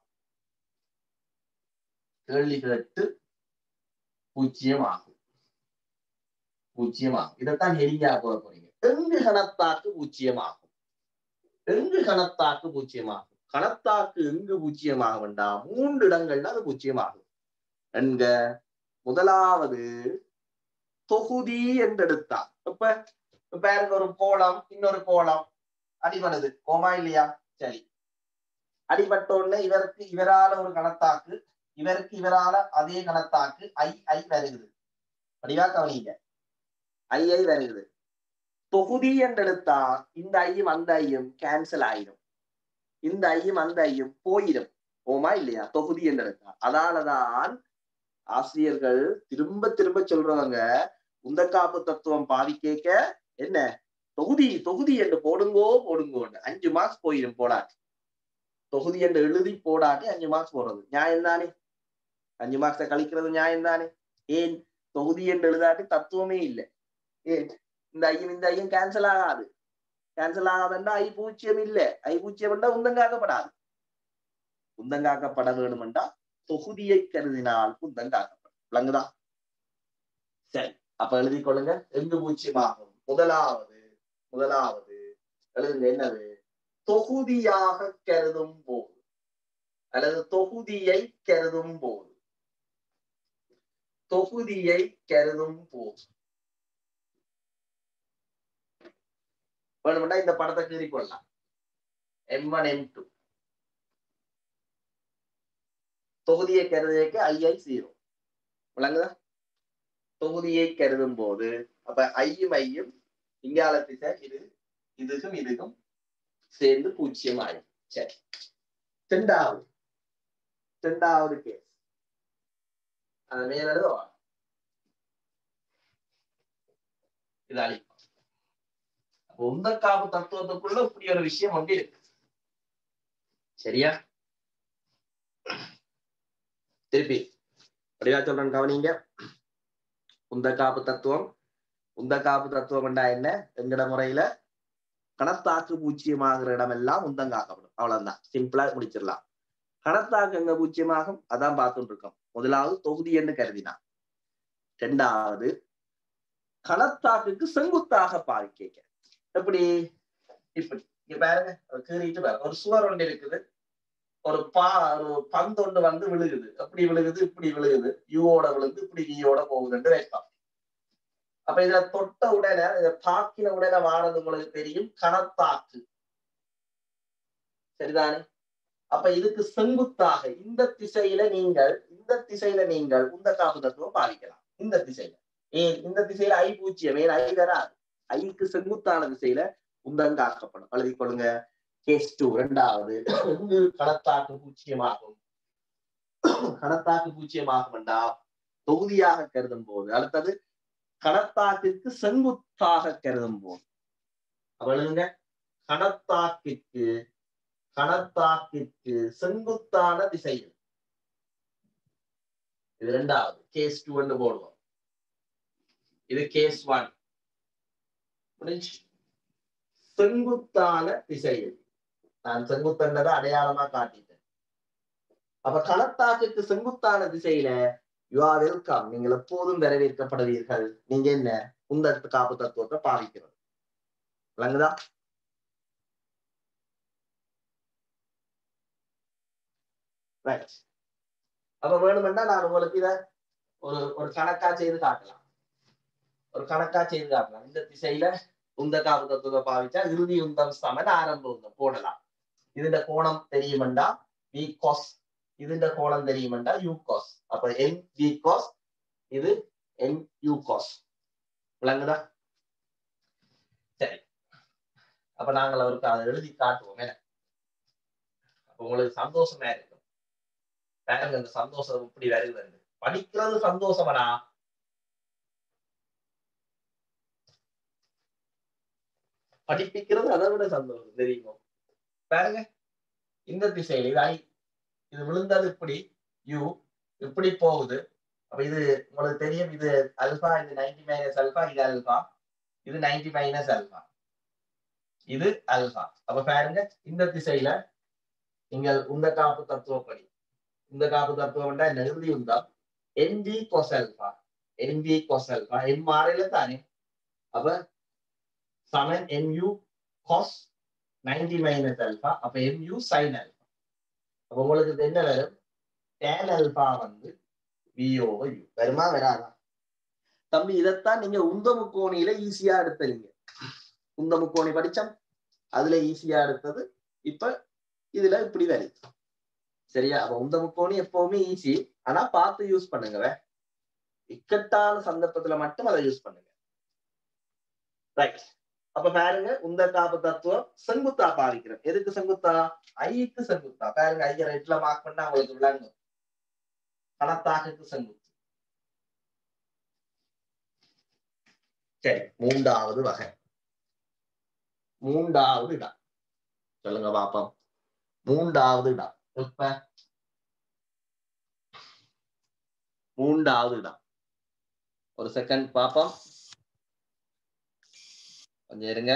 கேள்வி கேட்டு பூச்சியமாகும் பூச்சியமாகும் இதைத்தான் ஹெடிங்கா போட போறீங்க எங்கு கணத்தாக்கு பூச்சியமாகும் எங்கு கணத்தாக்கு பூச்சியமாகும் கணத்தாக்கு எங்கு பூச்சியமாக வேண்டாம் மூன்று இடங்கள்ல அது பூச்சியமாகும் என்க முதலாவது தொகுதி என்றெடுத்தா இப்ப இப்ப பாருங்க ஒரு கோலம் இன்னொரு கோலம் அடிபடுது கோமா இல்லையா சரி அடிபட்ட உடனே இவருக்கு இவரால ஒரு கணத்தாக்கு இவருக்கு இவரால அதே கணத்தாக்கு ஐ ஐ வருகுது வடிவா கவனிங்க ஐ ஐ வருகுது தொகுதி என்றெடுத்தா இந்த ஐயும் அந்த ஐயும் கேன்சல் ஆயிடும் இந்த ஐயும் அந்த ஐயும் போயிடும் ஓமா இல்லையா தொகுதி என்றெடுத்தா அதனாலதான் ஆசிரியர்கள் திரும்ப திரும்ப சொல்றவங்க உந்தக்காப்பு தத்துவம் பாதி கேட்க என்ன தொகுதி தொகுதி என்று போடுங்கோ போடுங்கோன்னு அஞ்சு மார்க்ஸ் போயிடும் போடாட்டி தொகுதி என்று எழுதி போடாட்டி அஞ்சு மார்க்ஸ் போடுறது நியாயம் தானே அஞ்சு மார்க்ஸை கழிக்கிறது நியாயம் தானே ஏன் தொகுதி என்று எழுதாட்டி தத்துவமே இல்லை ஏன் இந்த ஐயம் இந்த ஐயம் கேன்சல் ஆகாது கேன்சல் ஆகாதுன்னா ஐ பூச்சியம் இல்லை ஐ பூச்சியம் என்றா உந்தங்காக்கப்படாது உந்தங்காக்கப்பட வேணுமென்றா தொகுதியை கருதினால் உந்தங்காக்கப்படும் விளங்குதா சரி அப்ப எழுதி கொள்ளுங்க எங்கு பூச்சியமாகும் முதலாவது முதலாவது எழுதுங்க என்னது தொகுதியாக கருதும் போது அல்லது தொகுதியை கருதும் போது தொகுதியை கருதும் போது வேணும்னா இந்த படத்தை கீறி கொள்ளலாம் எம் ஒன் எம் டூ தொகுதியை கருதுக்கு ஐஐ ஜீரோ விளங்குதா தொகுதியை கருதும் போது அப்ப ஐயும் ஐயும் இங்கால திசை இது இதுக்கும் இதுக்கும் சேர்ந்து பூஜ்ஜியம் ஆயிடும் சரி ரெண்டாவது ரெண்டாவது கேஸ் அது மேல எழுதுவா இது அழிக்கும் அப்போ உந்தக்காப்பு தத்துவத்துக்குள்ள இப்படி ஒரு விஷயம் ஒன்று இருக்கு சரியா திருப்பி அப்படியா சொல்றேன் கவனிங்க உந்தக்காப்பு தத்துவம் உந்தக்காப்பு தத்துவம்டா என்ன எங்கட முறையில கணத்தாக்கு பூச்சியமாகிற இடமெல்லாம் உந்தங்காக்கப்படும் அவ்வளவுதான் சிம்பிளா முடிச்சிடலாம் கணத்தாக்கு எங்க பூச்சியமாகும் அதான் பார்த்துட்டு இருக்கோம் முதலாவது தொகுதி என்று கருதினான் ரெண்டாவது கணத்தாக்குக்கு செங்குத்தாக பாவிக்க எப்படி இப்படி இங்க பாருங்க ஒரு கீறிட்டு பாருங்க ஒரு சுவர் ஒன்று இருக்குது ஒரு பா ஒரு பந்து ஒன்று வந்து விழுகுது எப்படி விழுகுது இப்படி விழுகுது யூவோட விழுந்து இப்படி ஈயோட போகுதுன்னு வைப்பான் அப்ப இதுல தொட்ட உடனே இதை தாக்கின உடனே வாரது உங்களுக்கு தெரியும் கணத்தாக்கு சரிதானே அப்ப இதுக்கு செங்குத்தாக இந்த திசையில நீங்கள் இந்த திசையில நீங்கள் உந்த காப்பு தத்துவம் பாதிக்கலாம் இந்த திசையில ஏன் இந்த திசையில ஐ பூச்சியம் ஏன் ஐ வராது ஐக்கு செங்குத்தான திசையில உந்தங்காக்கப்படும் எழுதி கொள்ளுங்க கேஸ் டூ ரெண்டாவது எங்கு கணத்தாக்கு பூச்சியமாகும் கணத்தாக்கு பூச்சியமாகும் என்றா தொகுதியாக கருதும் போது அடுத்தது கணத்தாக்கிற்கு செங்குத்தாக கருதும் போது அப்ப எழுதுங்க கணத்தாக்கிற்கு கணத்தாக்கிற்கு செங்குத்தான திசையில் இது ரெண்டாவது கேஸ் டூ என்று போடுவோம் இது கேஸ் ஒன் முடிஞ்சு செங்குத்தான திசையில் நான் செங்குத்தன்றதை அடையாளமா காட்டிட்டேன் அப்ப கணத்தாக்குக்கு செங்குத்தான திசையில யூ ஆர் வெல்கம் நீங்கள் எப்போதும் வரவேற்கப்படுவீர்கள் நீங்க என்ன உந்த காப்பு தத்துவத்தை பாவிக்கிறது விளங்குதா ரைட் அப்ப வேணுமென்னா நான் உங்களுக்கு இத ஒரு ஒரு கணக்கா செய்து காட்டலாம் ஒரு கணக்கா செய்து காட்டலாம் இந்த திசையில உந்த காப்பு தத்துவத்தை பாவிச்சா இறுதி உந்தம் சமன் ஆரம்ப உந்தம் போடலாம் இதுல கோணம் தெரியுமெண்டா வி காஸ் இதுல கோணம் தெரியுமெண்டா யூ காஸ் அப்ப எம் வி காஸ் இது எம் யூ காஸ் விளங்குதா சரி அப்ப நாங்கள் அவருக்கு அதை எழுதி காட்டுவோம் என்ன அப்ப உங்களுக்கு சந்தோஷமா இருக்கும் பாருங்க இந்த சந்தோஷம் இப்படி வருகிறது படிக்கிறது சந்தோஷமடா படிப்பிக்கிறது அதை விட சந்தோஷம் தெரியுமோ பாருங்க இந்த திசையில இது ஐ இது விழுந்தது இப்படி யூ இப்படி போகுது அப்ப இது உங்களுக்கு தெரியும் இது அல்பா இது நைன்டி மைனஸ் அல்பா இது அல்பா இது நைன்டி மைனஸ் அல்பா இது அல்பா அப்ப பாருங்க இந்த திசையில நீங்கள் இந்த காப்பு தத்துவப்படி இந்த காப்பு தத்துவம் நெருதி உண்டா NV cos alpha NV cos alpha M மாறையில தானே அப்ப சமன் MU cos ninety minus alpha அப்ப எம்யூ சைன் அல்பா அப்ப உங்களுக்கு இது என்ன வரும் டேன் அல்பா வந்து விஓ யூ வருமா வராதா தம்பி இதைத்தான் நீங்க உந்த முக்கோணியில ஈஸியா எடுத்தீங்க உந்த முக்கோணி படிச்சோம் அதுல ஈஸியா எடுத்தது இப்ப இதுல இப்படி வருது சரியா அப்ப உந்த முக்கோணி எப்பவுமே ஈஸி ஆனா பார்த்து யூஸ் பண்ணுங்க இக்கட்டான சந்தர்ப்பத்துல மட்டும் அதை யூஸ் பண்ணுங்க ரைட் அப்ப பாருங்க உந்த காப்பு தத்துவம் செங்குத்தா பாவிக்கிறோம் எதுக்கு செங்குத்தா ஐக்கு செங்குத்தா பாருங்க ஐய ரைட்ல மார்க் பண்ணா உங்களுக்கு விளங்கும் பணத்தாக்கு செங்குத்து சரி மூன்றாவது வகை மூன்றாவது இடம் சொல்லுங்க பாப்போம் மூன்றாவது இடம் எப்ப மூன்றாவது இடம் ஒரு செகண்ட் பாப்போம் கொஞ்சம் இருங்க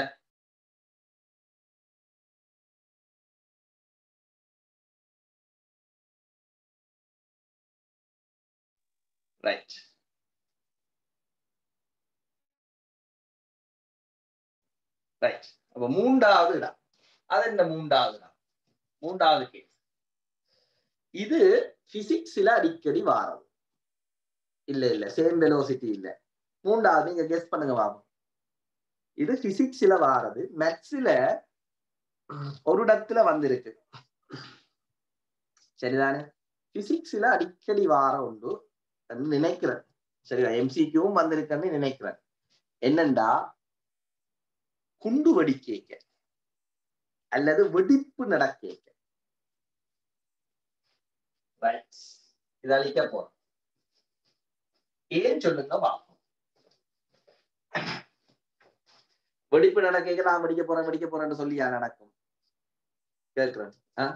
ரைட் ரைட் அப்ப மூன்றாவது இடம் அது என்ன மூன்றாவது இடம் மூன்றாவது கேஸ் இது பிசிக்ஸ்ல அடிக்கடி வாரம் இல்ல இல்ல சேம் வெலோசிட்டி இல்ல மூன்றாவது நீங்க கெஸ் பண்ணுங்க பாப்போம் இது பிசிக்ஸ்ல வாரது மேக்ஸ்ல ஒரு இடத்துல வந்திருக்கு சரிதானே பிசிக்ஸ்ல அடிக்கடி வாரம் உண்டு நினைக்கிறேன் சரியா எம்சிக்யூவும் வந்திருக்குன்னு நினைக்கிறேன் என்னண்டா குண்டு வெடிக்கேக்க அல்லது வெடிப்பு நடக்கேக்க ரைட் இது அழிக்க போறோம் ஏன் சொல்லுங்க பார்ப்போம் வெடிப்பு நடக்க நான் வெடிக்க போறேன் வெடிக்க போறேன்னு சொல்லியா நடக்கும் கேட்கிறேன் ஆஹ்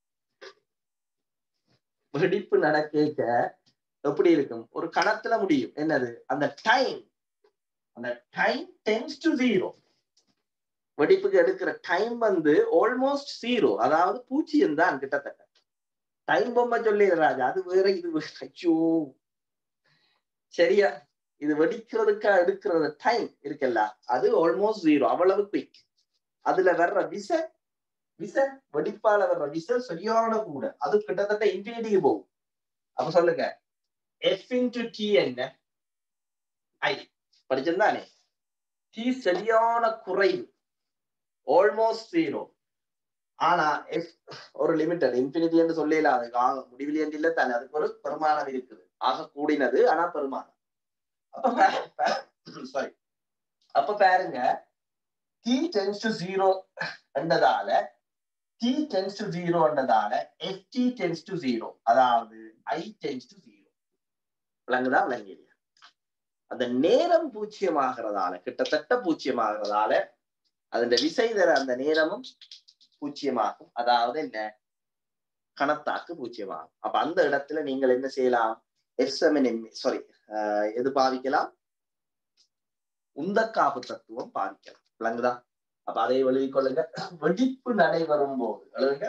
வெடிப்பு நடக்க எப்படி இருக்கும் ஒரு கணத்துல முடியும் என்னது அந்த டைம் அந்த டைம் டென்ஸ் டு ஜீரோ வெடிப்புக்கு எடுக்கிற டைம் வந்து ஆல்மோஸ்ட் ஜீரோ அதாவது பூஜ்ஜியம் தான் கிட்டத்தட்ட டைம் பொம்மை சொல்லி ராஜா அது வேற இது வேற. ஐயோ சரியா இது வெடிக்கிறதுக்கா எடுக்கிறது டைம் இருக்குல்ல அது ஆல்மோஸ்ட் ஜீரோ அவ்வளவு குயிக் அதுல வர்ற விச விச வெடிப்பால வர்ற விச சரியான கூட அது கிட்டத்தட்ட இன்ஃபினிட்டிக்கு போகும் அப்ப சொல்லுங்க எஃப் இன்டு டி என்ன ஐ படிச்சிருந்தானே டி சரியான குறைவு ஆல்மோஸ்ட் ஜீரோ ஆனா எஃப் ஒரு லிமிட்டட் இன்ஃபினிட்டி என்று சொல்லல அதுக்கு ஆக முடிவிலி என்று இல்ல தானே அதுக்கு ஒரு பெருமானம் இருக்குது ஆக கூடினது ஆனா பெருமானம் அப்ப சாரி அப்ப பாருங்க டி டென்ஸ் டு ஜீரோ என்றதால டி டென்ஸ் டு ஜீரோ என்றதால F T tends to zero அதாவது ஐ டென்ஸ் டு ஜீரோ விளங்குதா விளங்கியா அந்த நேரம் பூச்சியமாகிறதால கிட்டத்தட்ட பூச்சியமாகிறதால அதன் விசை தர அந்த நேரமும் பூச்சியமாகும் அதாவது என்ன கணத்தாக்கு பூச்சியமாகும் அப்ப அந்த இடத்துல நீங்கள் என்ன செய்யலாம் எஃப்எம்என் சாரி எது பாவிக்கலாம் உந்தக்காப்பு தத்துவம் பாவிக்கலாம் விளங்குதா அப்ப அதை எழுதிக் கொள்ளுங்க வெடிப்பு நடைபெறும் போது எழுதுங்க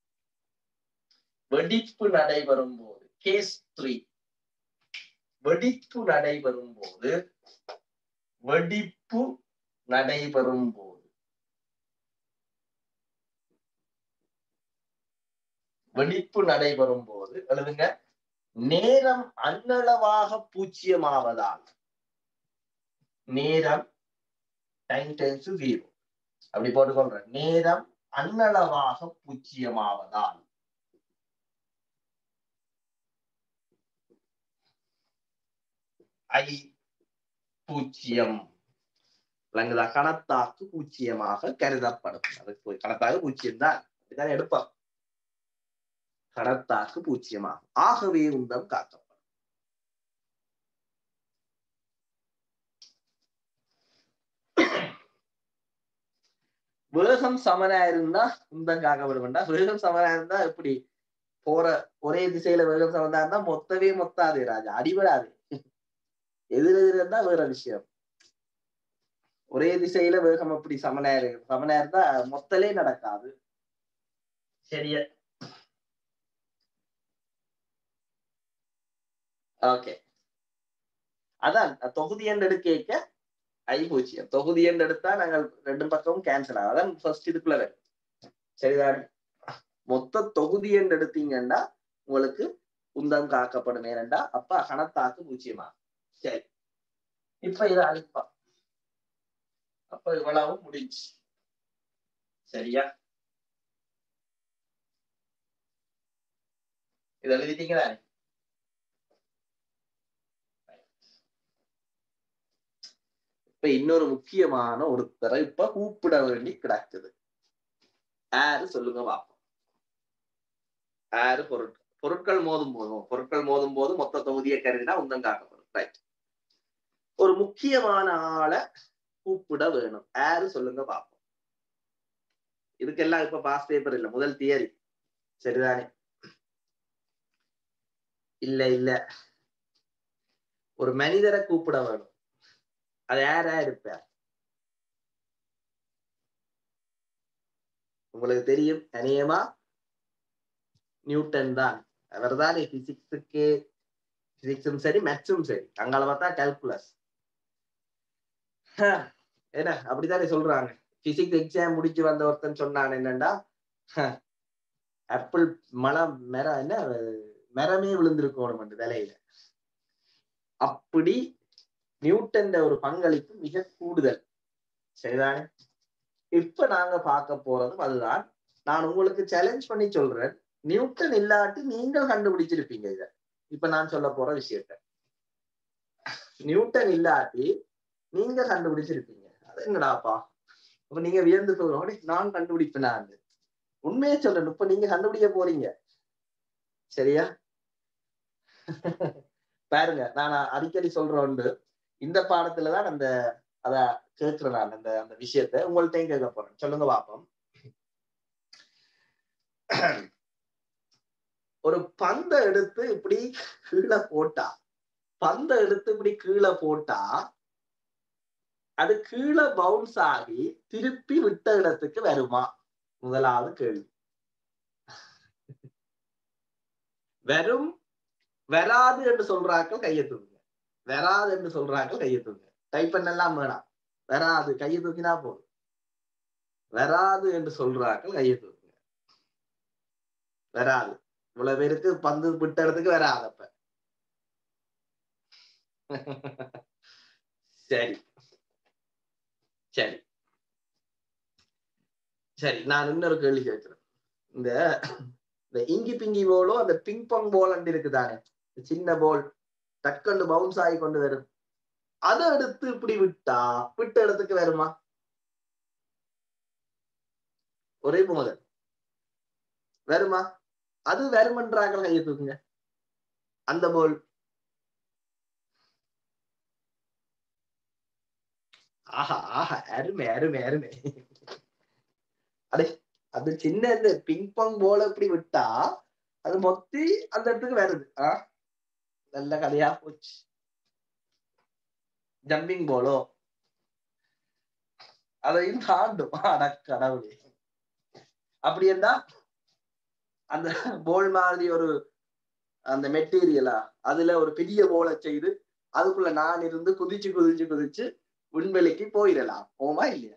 வெடிப்பு நடைபெறும் போது கேஸ் த்ரீ வெடிப்பு நடைபெறும் போது வெடிப்பு நடைபெறும் போது வெடிப்பு நடைபெறும் போது எழுதுங்க நேரம் அன்னளவாக பூச்சியமாவதால் நேரம் டைம் டென்ஸ் ஜீரோ அப்படி போட்டுக்கொள்றேன் நேரம் அன்னளவாக பூச்சியமாவதால் ஐ பூச்சியம் விளங்குதா கணத்தாக்கு பூச்சியமாக கருதப்படும் அதுக்கு கணத்தாக பூச்சியம் தான் அப்படிதான் எடுப்பான் கடத்தாக்கு பூச்சியமாகும் ஆகவே உந்தம் காக்கப்படும் வேகம் சமனா இருந்தா உந்தம் காக்கப்பட வேண்டாம் வேகம் சமனா இருந்தா எப்படி போற ஒரே திசையில வேகம் சமனா இருந்தா மொத்தவே மொத்தாது ராஜா அடிபடாது எதிர் எதிர் இருந்தா வேற விஷயம் ஒரே திசையில வேகம் எப்படி சமனா இருக்கு சமனா இருந்தா மொத்தலே நடக்காது சரியா ஓகே அதான் தொகுதி எண் எடுக்க ஐ பூஜ்ஜியம் தொகுதி எண் எடுத்தா நாங்கள் ரெண்டு பக்கமும் கேன்சல் ஆகும் அதான் ஃபர்ஸ்ட் இதுக்குள்ள வரும் சரிதான் மொத்த தொகுதி எண் எடுத்தீங்கன்னா உங்களுக்கு உந்தம் காக்கப்படும் ஏனண்டா அப்ப கணத்தாக்கு பூஜ்ஜியமா சரி இப்ப இதை அழிப்பா அப்ப இவ்வளவு முடிஞ்சு சரியா இது எழுதிட்டீங்களா இப்ப இன்னொரு முக்கியமான ஒருத்தரை இப்ப கூப்பிட வேண்டி கிடக்குது யாரு சொல்லுங்க பாப்போம் யாரு பொருட்கள் பொருட்கள் மோதும் போதும் பொருட்கள் மோதும் போது மொத்த தொகுதியை கருதினா உந்தம் காக்கப்படும் ரைட் ஒரு முக்கியமான ஆளை கூப்பிட வேணும் யாரு சொல்லுங்க பாப்போம் இதுக்கெல்லாம் இப்ப பாஸ் பேப்பர் இல்ல முதல் தியரி சரிதானே இல்ல இல்ல ஒரு மனிதரை கூப்பிட வேணும் அது யாரா இருப்பார் உங்களுக்கு தெரியும் அநேகமா நியூட்டன் தான் அவர் தான் பிசிக்ஸுக்கு பிசிக்ஸும் சரி மேத்ஸும் சரி அங்கால பார்த்தா கால்குலஸ் என்ன அப்படித்தானே சொல்றாங்க பிசிக்ஸ் எக்ஸாம் முடிச்சு வந்த ஒருத்தன் சொன்னான் என்னண்டா ஆப்பிள் மரம் மரம் என்ன மரமே விழுந்திருக்கணும் விலையில அப்படி நியூட்டன் ஒரு பங்களிப்பு மிக கூடுதல் சரிதானே இப்ப நாங்க பார்க்க போறதும் அதுதான் நான் உங்களுக்கு சேலஞ்ச் பண்ணி சொல்றேன் நியூட்டன் இல்லாட்டி நீங்கள் கண்டுபிடிச்சிருப்பீங்க இத இப்ப நான் சொல்ல போற விஷயத்த நியூட்டன் இல்லாட்டி நீங்க கண்டுபிடிச்சிருப்பீங்க அது என்னடாப்பா அப்ப நீங்க வியந்து சொல்றோம் நான் கண்டுபிடிப்பேன் நான் உண்மையை சொல்றேன் இப்ப நீங்க கண்டுபிடிக்க போறீங்க சரியா பாருங்க நான் அடிக்கடி சொல்றேன் உண்டு இந்த பாடத்துலதான் அந்த அத கேட்கிறேன் நான் அந்த அந்த விஷயத்த உங்கள்ட்டையும் கேட்க போறேன் சொல்லுங்க பாப்போம் ஒரு பந்தை எடுத்து இப்படி கீழே போட்டா பந்தை எடுத்து இப்படி கீழே போட்டா அது கீழே பவுன்ஸ் ஆகி திருப்பி விட்ட இடத்துக்கு வருமா முதலாவது கேள்வி வரும் வராது என்று சொல்றாக்கள் கையை தூக்குங்க வராது என்று சொல்றாக்கள் கையை தூக்குங்க டைப் பண்ணலாம் வேணாம் வராது கையை தூக்கினா போதும் வராது என்று சொல்றாக்கள் கையை தூக்குங்க வராது இவ்வளவு பேருக்கு பந்து விட்ட இடத்துக்கு வராது அப்ப சரி சரி சரி நான் இன்னொரு கேள்வி கேட்கிறேன் இந்த இந்த இங்கி பிங்கி போலோ அந்த பிங் பாங் போல் இருக்குதானே சின்ன போல் டக்குன்னு பவுன்ஸ் ஆகி கொண்டு வரும் அதை எடுத்து இப்படி விட்டா விட்ட இடத்துக்கு வருமா ஒரே மோதல் வருமா அது வருமன்றாங்க கையை தூக்குங்க அந்த போல் ஆஹா ஆஹா அருமை அருமை அருமை அடே அது சின்ன இந்த பிங் பாங் போல இப்படி விட்டா அது மொத்தி அந்த இடத்துக்கு வருது ஆ நல்ல கதையா போச்சு ஜம்பிங் போலோ அதையும் தாண்டும் அட கடவுளே அப்படி இருந்தா அந்த போல் மாதிரி ஒரு அந்த மெட்டீரியலா அதுல ஒரு பெரிய போலை செய்து அதுக்குள்ள நான் இருந்து குதிச்சு குதிச்சு குதிச்சு விண்வெளிக்கு போயிடலாம் ஓமா இல்லையா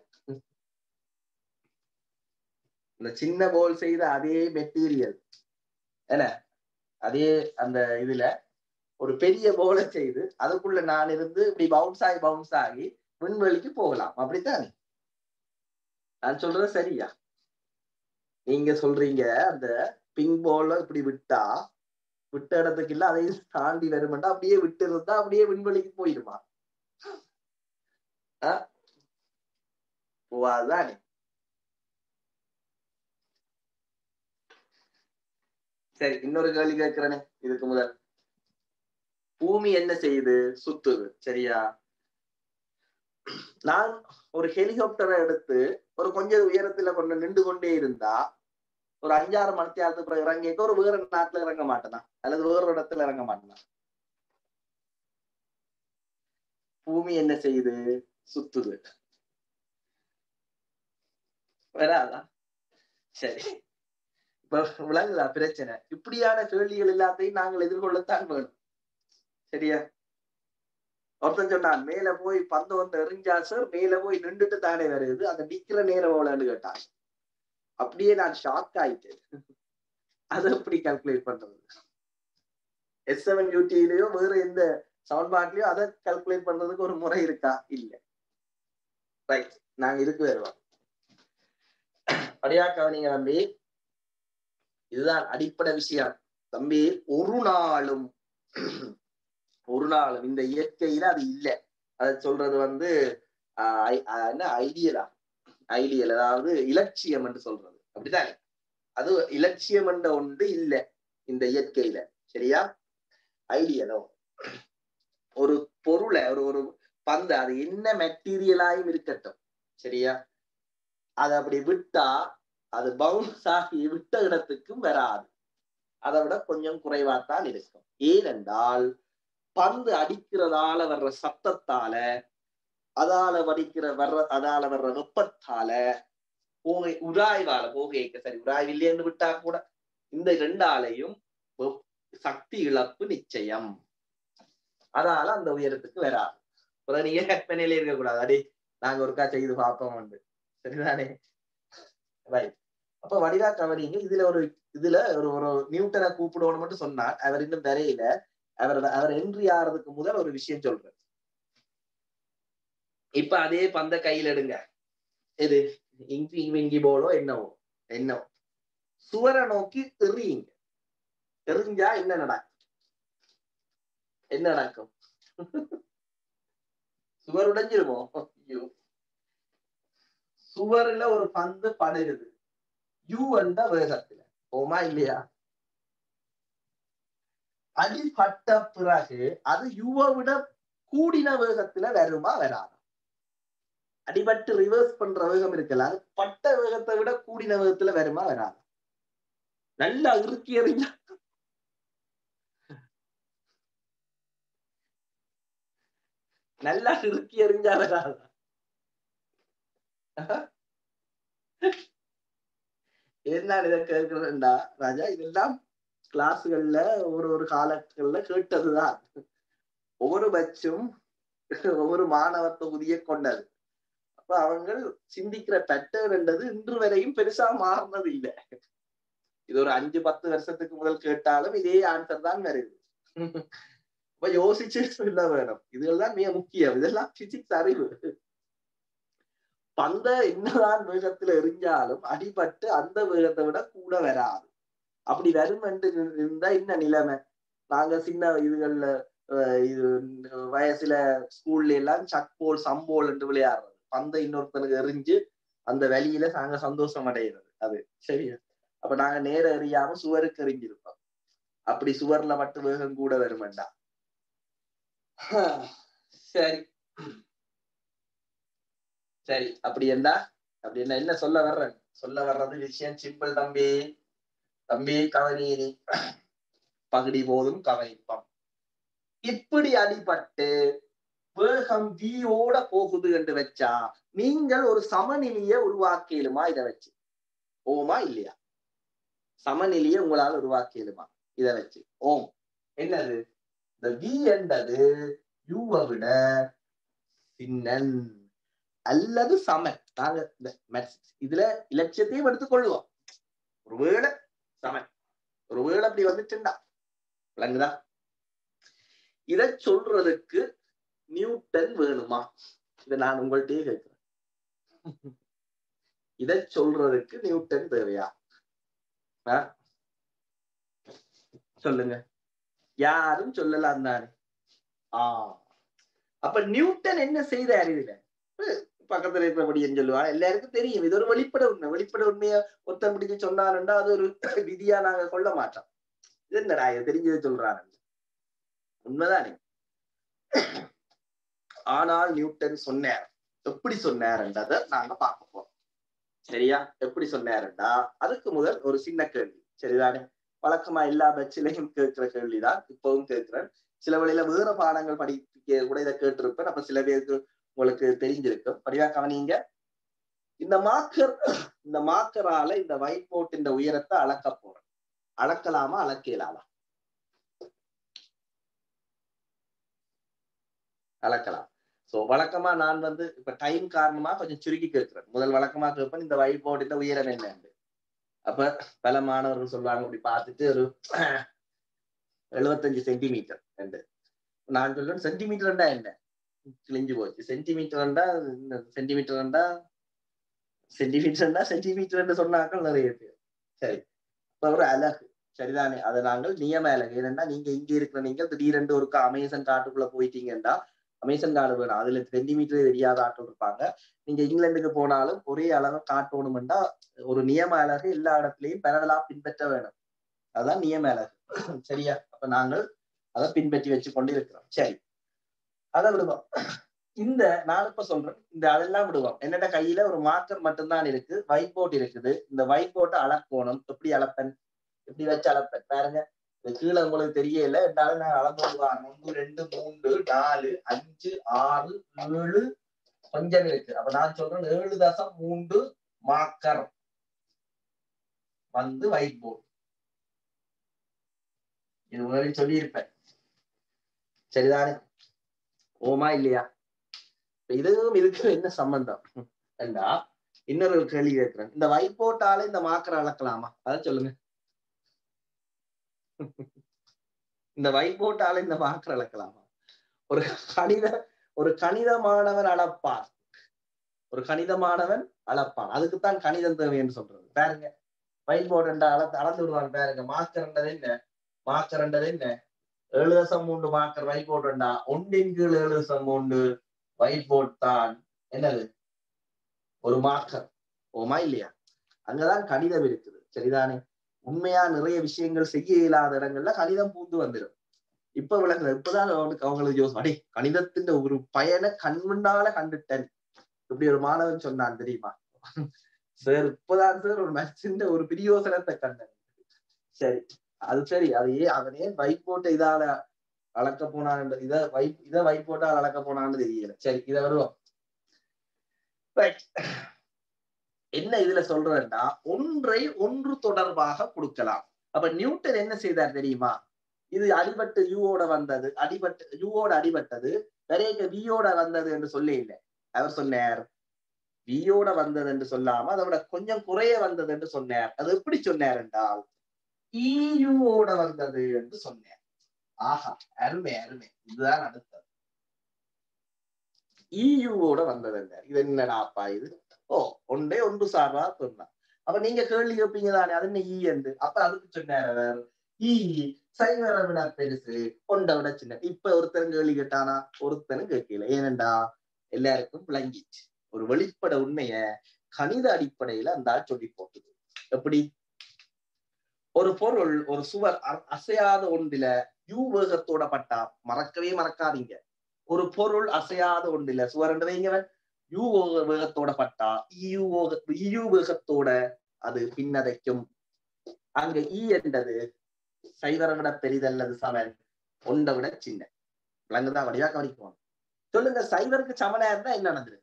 இந்த சின்ன போல் செய்த அதே மெட்டீரியல் என்ன அதே அந்த இதுல ஒரு பெரிய போலை செய்து அதுக்குள்ள நான் இருந்து இப்படி பவுன்ஸ் ஆகி பவுன்ஸ் ஆகி விண்வெளிக்கு போகலாம் அப்படித்தானே நான் சொல்றது சரியா நீங்க சொல்றீங்க அந்த பிங் போல இப்படி விட்டா விட்ட இடத்துக்கு இல்ல அதையும் தாண்டி வருமெண்டா அப்படியே விட்டு இருந்தா அப்படியே விண்வெளிக்கு போயிடுமா போவாதானே சரி இன்னொரு கேள்வி கேட்கிறேனே இதுக்கு முதல் பூமி என்ன செய்யுது சுத்துது சரியா நான் ஒரு ஹெலிகாப்டரை எடுத்து ஒரு கொஞ்சம் உயரத்துல கொண்டு நின்று கொண்டே இருந்தா ஒரு அஞ்சாறு மணித்தியாலத்துக்கு பிறகு இறங்கிக்க ஒரு வேற நாட்டுல இறங்க மாட்டேனா அல்லது வேற இடத்துல இறங்க மாட்டேனா பூமி என்ன செய்யுது சுத்துது வராதா சரி இப்ப விளங்குதா பிரச்சனை இப்படியான கேள்விகள் எல்லாத்தையும் நாங்கள் எதிர்கொள்ளத்தான் வேணும் சரியா ஒருத்தன் சொன்னான் மேல போய் பந்து வந்து எறிஞ்சா சார் மேல போய் நின்றுட்டு தானே வருது அந்த நிக்கிற நேரம் எவ்வளவுன்னு கேட்டான் அப்படியே நான் ஷாக் ஆயிட்டேன் அதை எப்படி கால்குலேட் பண்றது எஸ் செவன் யூடிலயோ வேற எந்த சவுண்ட் பாட்லயோ அதை கால்குலேட் பண்றதுக்கு ஒரு முறை இருக்கா இல்ல ரைட் நாங்க இதுக்கு வருவோம் அடியா கவனிங்க தம்பி இதுதான் அடிப்படை விஷயம் தம்பி ஒரு நாளும் ஒரு நாளும் இந்த இயற்கையில அது இல்லை அதை சொல்றது வந்து என்ன ஐடியலா ஐடியல் அதாவது இலட்சியம் என்று சொல்றது அப்படித்தானே அது இலட்சியம் என்ற ஒன்று இல்லை இந்த இயற்கையில சரியா ஐடியலோ ஒரு பொருளை ஒரு ஒரு பந்து அது என்ன மெட்டீரியலாயும் இருக்கட்டும் சரியா அதை அப்படி விட்டா அது பவுன்ஸ் ஆகி விட்ட இடத்துக்கும் வராது அதை விட கொஞ்சம் குறைவாத்தான் இருக்கும் ஏனென்றால் பந்து அடிக்கிறதால வர்ற சத்தத்தால அதால வடிக்கிற வர்ற அதால வர்ற வெப்பத்தால போகை உராய்வால போகைக்கு சரி உராய்வு இல்லைன்னு விட்டா கூட இந்த ரெண்டாலையும் சக்தி இழப்பு நிச்சயம் அதால அந்த உயரத்துக்கு வராது அப்புறம் நீங்க கற்பனையில இருக்கக்கூடாது அடி நாங்க ஒருக்கா செய்து பார்ப்போம் உண்டு சரிதானே ரைட் அப்ப வடிவா கவனிங்க இதுல ஒரு இதுல ஒரு ஒரு நியூட்டனை கூப்பிடுவோம் மட்டும் சொன்னார் அவர் இன்னும் வரையில அவர் அவர் என்ட்ரி ஆறதுக்கு முதல் ஒரு விஷயம் சொல்றாரு இப்ப அதே பந்த கையில எடுங்க எது இங்கி இங்கி போலோ என்னவோ என்னவோ சுவரை நோக்கி எறியுங்க எறிஞ்சா என்ன நடக்கும் என்ன நடக்கும் சுவர் உடைஞ்சிருமோ ஐயோ சுவர்ல ஒரு பந்து படுகுது யூ என்ற வேகத்துல போமா இல்லையா அடிபட்ட பிறகு அது யுவை விட கூடின வேகத்துல வருமா வராதா அடிபட்டு ரிவர்ஸ் பண்ற வேகம் இருக்குல்ல அது பட்ட வேகத்தை விட கூடின வேகத்துல வருமா வராது நல்லா இறுக்கி எறிஞ்சா நல்லா இறுக்கி எறிஞ்சா வராது என்ன இதை கேட்கிறேன்டா ராஜா இதெல்லாம் கிளாஸ்கள்ல ஒரு ஒரு காலங்கள்ல கேட்டதுதான் ஒவ்வொரு பட்சும் ஒவ்வொரு மாணவர் தொகுதியை கொண்டது அப்ப அவங்க சிந்திக்கிற பேட்டர்ன் என்றது இன்று வரையும் பெருசா மாறினது இல்லை இது ஒரு அஞ்சு பத்து வருஷத்துக்கு முதல் கேட்டாலும் இதே ஆன்சர் தான் வருது இப்ப யோசிச்சு சொல்ல வேணும் இதுதான் மிக முக்கியம் இதெல்லாம் பிசிக்ஸ் அறிவு பந்த என்னதான் வேகத்துல எரிஞ்சாலும் அடிபட்டு அந்த வேகத்தை விட கூட வராது அப்படி வரும் என்று இருந்தா என்ன நிலைமை நாங்க சின்ன இதுகள்ல இது வயசுல ஸ்கூல்ல எல்லாம் சக்போல் சம்போல் என்று விளையாடுறது பந்தை இன்னொருத்தனுக்கு எரிஞ்சு அந்த வழியில நாங்க சந்தோஷம் அடைகிறது அது சரியா அப்ப நாங்க நேர எறியாம சுவருக்கு எறிஞ்சிருப்போம் அப்படி சுவர்ல மட்டும் வேகம் கூட வருமெண்டா சரி சரி அப்படி என்ன அப்படி என்ன என்ன சொல்ல வர்றேன் சொல்ல வர்றது விஷயம் சிம்பிள் தம்பி தம்பி கவனீரி பகுடி போதும் கவனிப்பம் இப்படி அடிபட்டு வேகம் வியோட போகுது என்று வச்சா நீங்கள் ஒரு சமநிலையை உருவாக்கிடுமா இதை வச்சு ஓமா இல்லையா சமநிலையை உங்களால் உருவாக்கிடுமா இதை வச்சு ஓம் என்னது இந்த வி என்றது யூவை விட சின்னன் அல்லது சமன் நாங்க இந்த இதுல இலட்சியத்தையும் எடுத்துக்கொள்வோம் ஒருவேளை சமன் ஒருவேளை அப்படி வந்துட்டுண்டா விளங்குதா இத சொல்றதுக்கு நியூட்டன் வேணுமா இத நான் உங்கள்கிட்டயே கேட்கிறேன் இத சொல்றதுக்கு நியூட்டன் தேவையா சொல்லுங்க யாரும் சொல்லலாம் தானே ஆஹ் அப்ப நியூட்டன் என்ன செய்தார் இதுல பக்கத்துல இருக்கிறபடின்னு சொல்லுவா எல்லாருக்கும் தெரியும் இது ஒரு வெளிப்பட உண்மை வெளிப்பட உண்மைய ஒருத்தன் பிடிச்சு சொன்னாருண்டா அது ஒரு விதியா நாங்க கொள்ள மாட்டோம் இது என்னடா இது தெரிஞ்சதை சொல்றாரு உண்மைதானே ஆனால் நியூட்டன் சொன்னார் எப்படி சொன்னாருன்றத நாங்க பார்க்க போறோம் சரியா எப்படி சொன்னாருண்டா அதுக்கு முதல் ஒரு சின்ன கேள்வி சரிதானே வழக்கமா எல்லா பட்சிலையும் கேட்கிற கேள்விதான் இப்பவும் கேட்கிறேன் சில வழியில வேற பாடங்கள் படிக்க கூட இதை கேட்டிருப்பேன் அப்ப சில பேருக்கு உங்களுக்கு தெரிஞ்சிருக்கும் படிவா கவனிங்க இந்த மார்க்கர் இந்த மார்க்கரால இந்த ஒயிட் போர்ட் இந்த உயரத்தை அளக்க போறேன் அளக்கலாமா அளக்கலாமா அளக்கலாம் சோ வழக்கமா நான் வந்து இப்ப டைம் காரணமா கொஞ்சம் சுருக்கி கேட்கிறேன் முதல் வழக்கமா கேட்பேன் இந்த ஒயிட் போர்டின் உயரம் என்னன்னு அப்ப பல மாணவர்கள் சொல்லுவாங்க அப்படி பார்த்துட்டு ஒரு எழுபத்தஞ்சு சென்டிமீட்டர் ரெண்டு நான் சொல்றேன் சென்டிமீட்டர்ண்டா என்ன கிழிஞ்சு போச்சு சென்டிமீட்டர்ண்டா சென்டிமீட்டர்ண்டா சென்டிமீட்டர்ண்டா சென்டிமீட்டர் சொன்னாக்கள் நிறைய பேர் சரி இப்ப ஒரு அழகு சரிதானே அதை நாங்கள் நியம அழகு ஏனென்றா நீங்க இங்க இருக்கிற நீங்க திடீரென்று ஒரு அமேசன் காட்டுக்குள்ள போயிட்டீங்கன்னா அமேசன் காடு வேணும் அதுல சென்டிமீட்டர் தெரியாத ஆட்கள் இருப்பாங்க நீங்க இங்கிலாந்துக்கு போனாலும் ஒரே அளவை காட்டணும்னா ஒரு நியம அழகு எல்லா இடத்துலயும் பரவலா பின்பற்ற வேணும் அதுதான் நியம அழகு சரியா அப்ப நாங்கள் அதை பின்பற்றி வச்சு கொண்டு இருக்கிறோம் சரி அதை விடுவோம் இந்த நான் இப்ப சொல்றேன் இந்த அதெல்லாம் விடுவோம் என்னோட கையில ஒரு மார்க்கர் மட்டும்தான் இருக்கு ஒயிட் போர்ட் இருக்குது இந்த ஒயிட் போர்ட்டை அளக்கணும் எப்படி அளப்பேன் எப்படி வச்சு அளப்பேன் பாருங்க இது கீழே உங்களுக்கு தெரியல இருந்தாலும் நான் அளந்து வாங்க ஒன்று ரெண்டு மூன்று நாலு அஞ்சு ஆறு ஏழு கொஞ்சம் இருக்கு அப்ப நான் சொல்றேன் ஏழு தசம் மூன்று மார்க்கர் வந்து ஒயிட் போர்டு இது முன்னாடி சொல்லியிருப்பேன் சரிதானே ஓமா இல்லையா இதுவும் இதுக்கும் என்ன சம்பந்தம் என்றா இன்னொரு கேள்வி கேட்கிறேன் இந்த ஒயிட் போர்ட்டால இந்த மார்க்கரை அளக்கலாமா அதை சொல்லுங்க இந்த ஒயிட் போர்ட்டால இந்த மார்க்கர் அளக்கலாமா ஒரு கணித ஒரு கணித மாணவன் அளப்பார் ஒரு கணித மாணவன் அளப்பான் அதுக்குத்தான் கணிதம் தேவை என்று சொல்றது பாருங்க ஒயிட் போர்டு என்ற அள அளந்து விடுவான் பாருங்க மார்க்கர்ன்றது என்ன மார்க்கர்ன்றது என்ன ஏழு தசம் மூன்று மார்க்கர் ஒயிட் போர்டுண்டா ஒன்றின் கீழ் ஏழு தசம் மூன்று ஒயிட் போர்ட் தான் என்னது ஒரு மார்க்கர் ஓமா இல்லையா அங்கதான் கணிதம் இருக்குது சரிதானே உண்மையா நிறைய விஷயங்கள் செய்ய இயலாத இடங்கள்ல கணிதம் பூந்து வந்துடும் இப்ப விளங்குது இப்பதான் அவனுக்கு அவங்களுக்கு யோசனை அடே கணிதத்தின் ஒரு பயனை கண் முன்னால கண்டுட்டேன் இப்படி ஒரு மாணவன் சொன்னான் தெரியுமா சார் இப்பதான் சார் ஒரு மெச்சின் ஒரு பிரியோசனத்தை கண்டேன் சரி அது சரி அது ஏன் அவனே வைப் போட்டு இதால அளக்க போனான் இத வைப் இத வைப் போட்டா அளக்க போனான்னு தெரியல சரி இத வருவோம் ரைட் என்ன இதுல சொல்றேன்னா ஒன்றை ஒன்று தொடர்பாக கொடுக்கலாம் அப்ப நியூட்டன் என்ன செய்தார் தெரியுமா இது அடிபட்டு யூவோட வந்தது அடிபட்டு யூவோட அடிபட்டது நிறைய வியோட வந்தது என்று சொல்ல இல்லை அவர் சொன்னார் வியோட வந்தது என்று சொல்லாம அதை விட கொஞ்சம் குறைய வந்தது என்று சொன்னார் அது எப்படி சொன்னார் என்றால் இயூவோட வந்தது என்று சொன்னார் ஆஹா அருமை அருமை இதுதான் அடுத்தது இயூவோட வந்தது என்றார் இது என்னடாப்பா இது ஓ ஒன்றே ஒன்று சார்பா சொன்னார் அப்ப நீங்க கேள்வி கேட்பீங்க தானே அது என்ன ஈ என்று அப்ப அதுக்கு சொன்னார் அவர் ஈ சைவரை விட பெருசு கொண்டை விட சின்ன இப்ப ஒருத்தரும் கேள்வி கேட்டானா ஒருத்தனும் கேட்கல ஏனண்டா எல்லாருக்கும் விளங்கிச்சு ஒரு வெளிப்பட உண்மைய கணித அடிப்படையில அந்த ஆள் சொல்லி போட்டுது எப்படி ஒரு பொருள் ஒரு சுவர் அசையாத ஒன்றில யூ வேகத்தோட பட்டா மறக்கவே மறக்காதீங்க ஒரு பொருள் அசையாத ஒன்றில சுவர் என்று வைங்கவன் யூ வேகத்தோட பட்டா இயு இயு வேகத்தோட அது பின்னதைக்கும் அங்க ஈ என்றது சைவரை விட பெரிதல்லது சமன் ஒன்றை விட சின்ன விலங்குதான் வடிவா கவனிக்குவாங்க சொல்லுங்க சைவருக்கு சமனா இருந்தா என்ன நடந்திருக்கு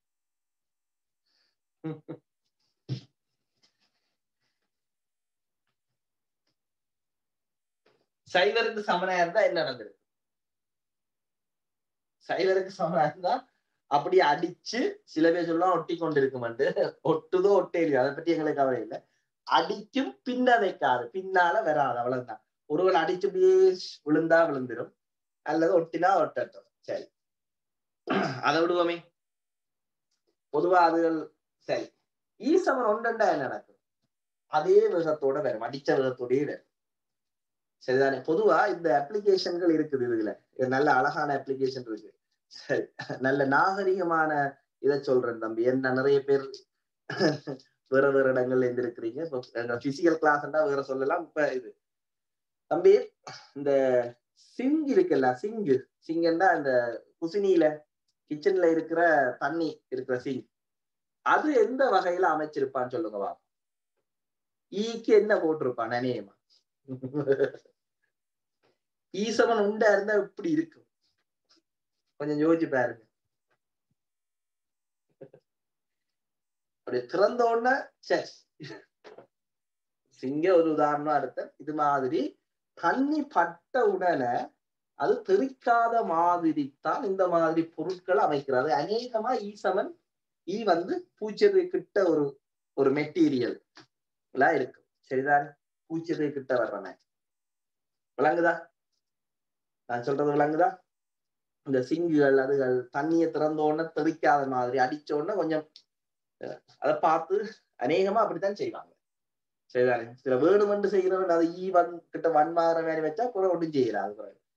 சைவருக்கு சமனா இருந்தா என்ன நடந்திருக்கு சைவருக்கு சமனா இருந்தா அப்படியே அடிச்சு சில பேர் சொல்லலாம் ஒட்டி கொண்டிருக்குமெண்டு ஒட்டுதோ ஒட்டே இல்லையோ அதை பத்தி எங்களுக்கு கவலை இல்லை அடிக்கும் பின்ன வைக்காது பின்னால வராது அவ்வளவுதான் ஒருவன் அடிச்சு அப்படியே விழுந்தா விழுந்துடும் அல்லது ஒட்டினா ஒட்டட்டும் சரி அதை விடுவோமே பொதுவா அதுகள் சரி ஈசவன் ஒன்றண்டா என்ன நடக்கும் அதே வேகத்தோட வரும் அடிச்ச வேகத்தோடயே வரும் சரிதானே பொதுவா இந்த அப்ளிகேஷன்கள் இருக்குது இதுல இது நல்ல அழகான அப்ளிகேஷன் இருக்கு சரி நல்ல நாகரிகமான இதை சொல்றேன் தம்பி என்ன நிறைய பேர் வேற வேற இடங்கள்ல இருந்திருக்கிறீங்க இப்போ பிசிக்கல் கிளாஸ்ன்றா வேற சொல்லலாம் இப்ப இது தம்பி இந்த சிங் இருக்குல்ல சிங்கு சிங்கன்னா இந்த குசினியில கிச்சன்ல இருக்கிற தண்ணி இருக்கிற சிங் அது எந்த வகையில அமைச்சிருப்பான்னு சொல்லுங்க வா ஈக்கு என்ன போட்டிருப்பான் நினையமா ஈசவன் உண்டா இருந்தா இப்படி இருக்கும் கொஞ்சம் யோசிச்சு பாருங்க அப்படி திறந்த உடனே சரி சிங்க ஒரு உதாரணம் எடுத்த இது மாதிரி தண்ணி பட்ட உடனே அது தெரிக்காத மாதிரி தான் இந்த மாதிரி பொருட்கள் அமைக்கிறது அநேகமா ஈசவன் ஈ வந்து பூச்செடி கிட்ட ஒரு ஒரு மெட்டீரியல் எல்லாம் இருக்கு சரிதான் பூச்செடி கிட்ட வர்றன விளங்குதா நான் சொல்றது விளங்குதா இந்த சிங்குகள் அதுகள் தண்ணியை திறந்த உடனே தெறிக்காத மாதிரி அடிச்ச உடனே கொஞ்சம் அதை பார்த்து அநேகமா அப்படித்தான் செய்வாங்க சரிதானே சில வேணுமென்று செய்கிறவன் அது ஈ வன் கிட்ட வன்மாற வேலை வச்சா கூட ஒன்றும் செய்யலாம் அது பிறகு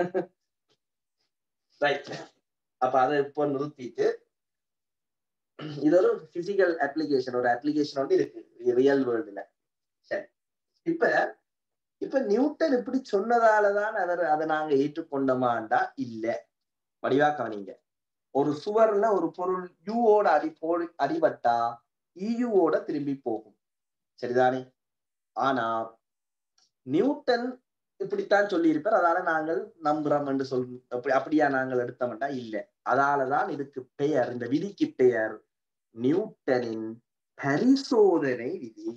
ரைட் அப்ப அதை இப்போ நிறுத்திட்டு இது ஒரு பிசிக்கல் அப்ளிகேஷன் ஒரு அப்ளிகேஷன் வந்து இருக்கு ரியல் வேர்ல்டுல சரி இப்ப இப்ப நியூட்டன் இப்படி சொன்னதாலதான் அவர் அதை நாங்க ஏற்றுக்கொண்டோமாண்டா இல்ல வடிவா கவனிங்க ஒரு சுவர்ல ஒரு பொருள் யூவோட அடி போடு அடிபட்டா இயூவோட திரும்பி போகும் சரிதானே ஆனா நியூட்டன் இப்படித்தான் சொல்லி இருப்பார் அதால நாங்கள் நம்புறோம் என்று சொல் அப்படி அப்படியா நாங்கள் எடுத்தோம்டா இல்ல அதாலதான் இதுக்கு பெயர் இந்த விதிக்கு பெயர் நியூட்டனின் பரிசோதனை விதி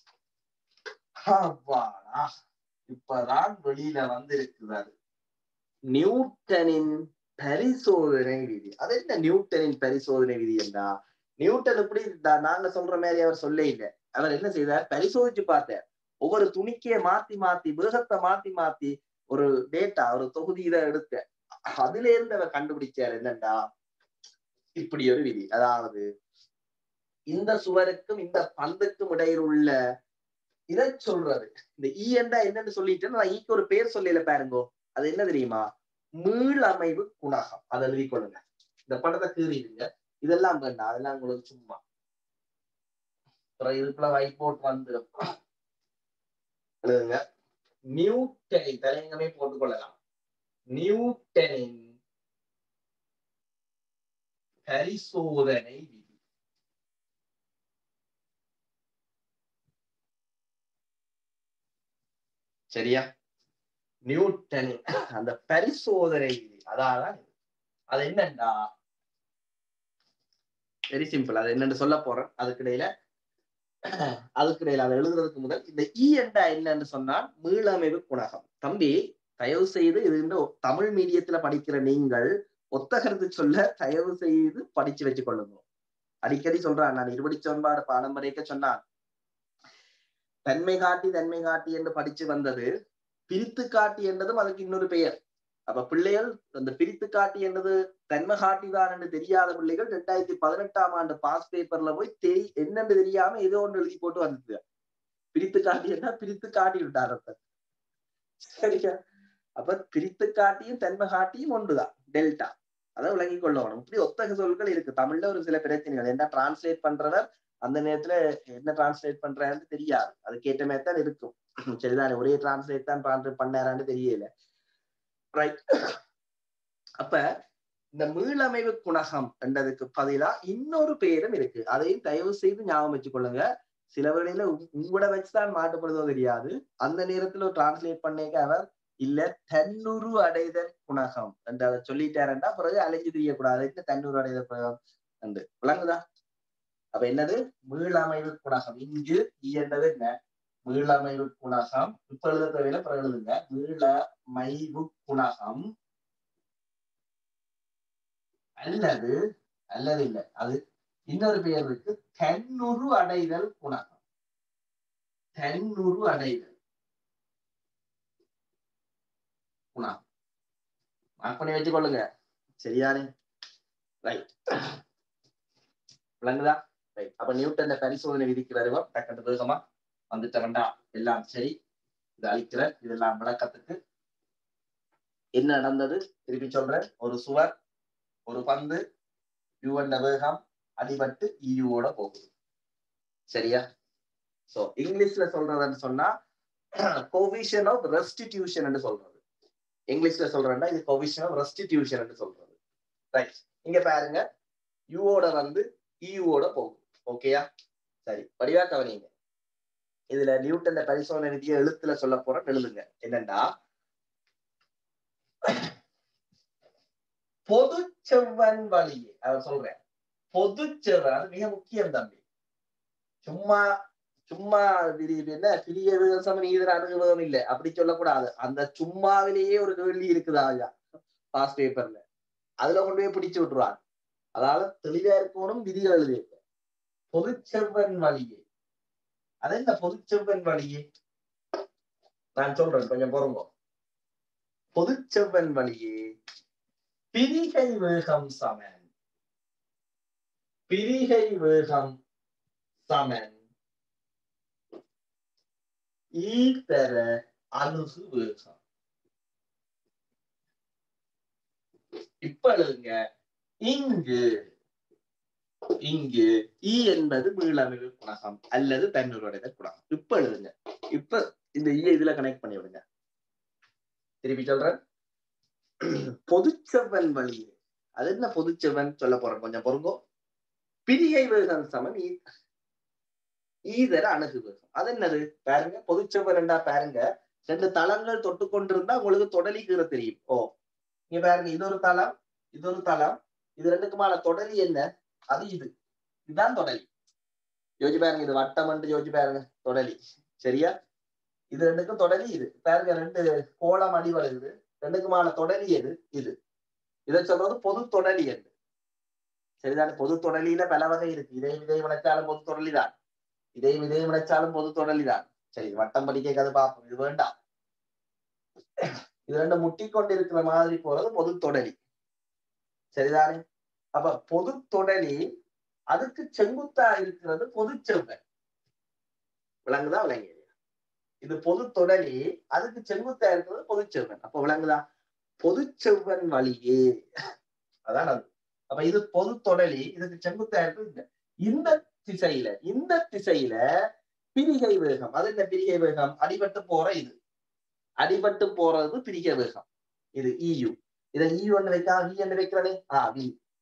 அவ்வாடா இப்பதான் வெளியில வந்து இருக்கிறாரு நியூட்டனின் பரிசோதனை விதி அது என்ன நியூட்டனின் பரிசோதனை விதி என்றா நியூட்டன் இப்படி நாங்க சொல்ற மாதிரி அவர் சொல்ல இல்லை அவர் என்ன செய்தார் பரிசோதிச்சு பார்த்தார் ஒவ்வொரு துணிக்கைய மாத்தி மாத்தி வேகத்தை மாத்தி மாத்தி ஒரு டேட்டா ஒரு தொகுதி இதை எடுத்த அதுல இருந்து அவர் கண்டுபிடிச்சார் என்னண்டா இப்படி ஒரு விதி அதாவது இந்த சுவருக்கும் இந்த பந்துக்கும் இடையில் உள்ள இதை சொல்றது இந்த ஈ என்றா என்னன்னு சொல்லிட்டு நான் ஈக்கு ஒரு பேர் சொல்லல பாருங்கோ அது என்ன தெரியுமா மீள் அமைவு குணகம் அதை எழுதி கொள்ளுங்க இந்த படத்தை கீறிடுங்க இதெல்லாம் வேண்டாம் அதெல்லாம் உங்களுக்கு சும்மா அப்புறம் இதுக்குள்ள ஒயிட் போர்ட் வந்துடும் எழுதுங்க நியூட்டனின் தலையங்கமே போட்டுக் கொள்ளலாம் நியூட்டனின் பரிசோதனை விதி சரியா நியூட்டன் அந்த பரிசோதனை விதி அதான் அது என்னண்டா வெரி சிம்பிள் அது என்னன்னு சொல்ல போறேன் அதுக்கிடையில அதுக்கிடையில அதை எழுதுறதுக்கு முதல் இந்த இ என்றா என்னன்னு சொன்னா மீளமைவு குணகம் தம்பி தயவு செய்து இது இந்த தமிழ் மீடியத்துல படிக்கிற நீங்கள் ஒத்த கருத்து சொல்ல தயவு செய்து படிச்சு வச்சு கொள்ளுங்க அடிக்கடி சொல்றான் நான் இருபடி சொன்பாடு பாடம் வரைக்க சொன்னான் தன்மை காட்டி தன்மை காட்டி என்று படிச்சு வந்தது பிரித்து காட்டி என்றதும் அதுக்கு இன்னொரு பெயர் அப்ப பிள்ளைகள் அந்த பிரித்து காட்டி என்றது தன்மை காட்டிதான் என்று தெரியாத பிள்ளைகள் ரெண்டாயிரத்தி பதினெட்டாம் ஆண்டு பாஸ் பேப்பர்ல போய் தெரி என்னன்னு தெரியாம ஏதோ ஒன்று எழுதி போட்டு வந்தது பிரித்து காட்டி என்ன பிரித்து காட்டி விட்டார் சரியா அப்ப பிரித்து காட்டியும் தன்மை காட்டியும் ஒன்றுதான் டெல்டா அதை விளங்கி கொள்ளணும் இப்படி ஒத்தக சொற்கள் இருக்கு தமிழ்ல ஒரு சில பிரச்சனைகள் என்ன டிரான்ஸ்லேட் பண்றவர் அந்த நேரத்துல என்ன டிரான்ஸ்லேட் பண்றாருன்னு தெரியாது அதுக்கேற்ற மாதிரி தான் இருக்கும் சரிதானே ஒரே டிரான்ஸ்லேட் தான் டிரான்ஸ்லேட் பண்ணாரான்னு தெரியல ரைட் அப்ப இந்த மீளமைவு குணகம் என்றதுக்கு பதிலா இன்னொரு பேரும் இருக்கு அதையும் தயவு செய்து ஞாபகம் வச்சுக்கொள்ளுங்க சில வேளையில உங்களோட வச்சுதான் மாட்டுப்படுதோ தெரியாது அந்த நேரத்துல டிரான்ஸ்லேட் பண்ணேக்க அவர் இல்ல தன்னுரு அடைதல் குணகம் என்று அதை சொல்லிட்டாருண்டா பிறகு அலைஞ்சு தெரியக்கூடாது தன்னுரு அடைதல் குணகம் என்று விளங்குதா அப்ப என்னது மீளமைவு குணகம் இங்கு என்றது என்ன மீளமைவு குணகம் இப்ப எழுத தேவையில்ல பிறகு எழுதுங்க மீளமைவு குணகம் அல்லது அல்லது இல்ல அது இன்னொரு பெயர் இருக்கு தன்னுரு அடைதல் குணகம் தன்னுரு அடைதல் குணகம் மார்க் பண்ணி வச்சுக்கொள்ளுங்க சரியானே ரைட் விளங்குதா ரைட் அப்ப நியூட்டன் பரிசோதனை விதிக்கு வருவோம் டக்குனு வேகமா வந்துட்ட வேண்டாம் எல்லாம் சரி இது அழிக்கிற இதெல்லாம் விளக்கத்துக்கு என்ன நடந்தது திருப்பி சொல்றேன் ஒரு சுவர் ஒரு பந்து யூ என்ற வேகம் அடிபட்டு இயூவோட போகுது சரியா சோ இங்கிலீஷ்ல சொல்றதுன்னு சொன்னா கோவிஷன் ஆஃப் ரெஸ்டிடியூஷன் சொல்றது இங்கிலீஷ்ல சொல்றேன்னா இது கோவிஷன் ஆஃப் ரெஸ்டிடியூஷன் சொல்றது ரைட் இங்க பாருங்க யூவோட வந்து இயூவோட போகும் ஓகேயா சரி வடிவா கவனிங்க இதுல நியூட்டன் பரிசோதனை விதியை எழுத்துல சொல்ல போறேன் எழுதுங்க என்னன்னா பொது செவ்வன் வழியே அவர் சொல்றேன் பொது செவ்வன் அது மிக முக்கியம் தம்பி சும்மா சும்மா என்ன பிரிய விவசாயம் நீதிர அணுகுவதும் இல்லை அப்படி சொல்லக்கூடாது அந்த சும்மாவிலேயே ஒரு கேள்வி இருக்குதா ஐயா பாஸ் பேப்பர்ல அதுல கொண்டு போய் பிடிச்சு விட்டுருவாங்க அதாவது தெளிவா இருக்கணும் விதிகள் எழுதியிருக்க பொது செவ்வன் வழியே அது என்ன பொது செவ்வன் வழியே நான் சொல்றேன் கொஞ்சம் பொறுங்க பொது செவ்வன் வழியே பிரிகை வேகம் சமன் பிரிகை வேகம் சமன் ஈத்தர அணுகு வேகம் இப்ப எழுதுங்க இங்கு இங்கு இ என்பது மீளமைவு குணகம் அல்லது தன்னுடைய குணகம் இப்ப எழுதுங்க இப்ப இந்த ஈ இதுல கனெக்ட் பண்ணி விடுங்க திருப்பி சொல்றேன் பொதுச்செவ்வன் வழியே அது என்ன பொதுச்செவ்வன் சொல்ல போறேன் கொஞ்சம் பொறுங்கோ பிரிகை வேகம் சமன் ஈதர அணுகு வேகம் அது என்னது பாருங்க பொதுச்செவ்வன் என்றா பாருங்க ரெண்டு தளங்கள் தொட்டு கொண்டிருந்தா உங்களுக்கு தொடலி கீரை தெரியும் ஓ இங்க பாருங்க இது ஒரு தளம் இது ஒரு தளம் இது ரெண்டுக்குமான தொடலி என்ன அது இது இதுதான் தொடலி யோசிச்சு பாருங்க இது வட்டம் என்று யோசிச்சு பாருங்க தொடலி சரியா இது ரெண்டுக்கும் தொடலி இது பாருங்க ரெண்டு கோலம் அடி வருது ரெண்டுக்குமான தொடலி எது இது இதை சொல்றது பொது தொடலி என்று சரிதானே பொது தொடலியில பல வகை இருக்கு இதே விதை விளைச்சாலும் பொது தொடலி தான் இதே விதை விளைச்சாலும் பொது தொடலி தான் சரி வட்டம் படிக்க அது பார்ப்போம் இது வேண்டாம் இது ரெண்டு முட்டி கொண்டு இருக்கிற மாதிரி போறது பொது தொடலி சரிதானே அப்ப பொது தொடலி அதுக்கு செங்குத்தா இருக்கிறது பொது செவ்வன் விளங்குதா விளங்கு இது பொது தொடலி அதுக்கு செங்குத்தா இருக்கிறது பொது செவ்வன் அப்ப விளங்குதா பொது செவ்வன் வழியே அதான் அது அப்ப இது பொது தொடலி இதுக்கு செங்குத்தா இருக்கிறது இந்த திசையில இந்த திசையில பிரிகை வேகம் அது என்ன பிரிகை வேகம் அடிபட்டு போற இது அடிபட்டு போறது பிரிகை வேகம் இது இயு இதை இ ஒன்று வைக்கா வி என்று வைக்கிறதே ஆ வி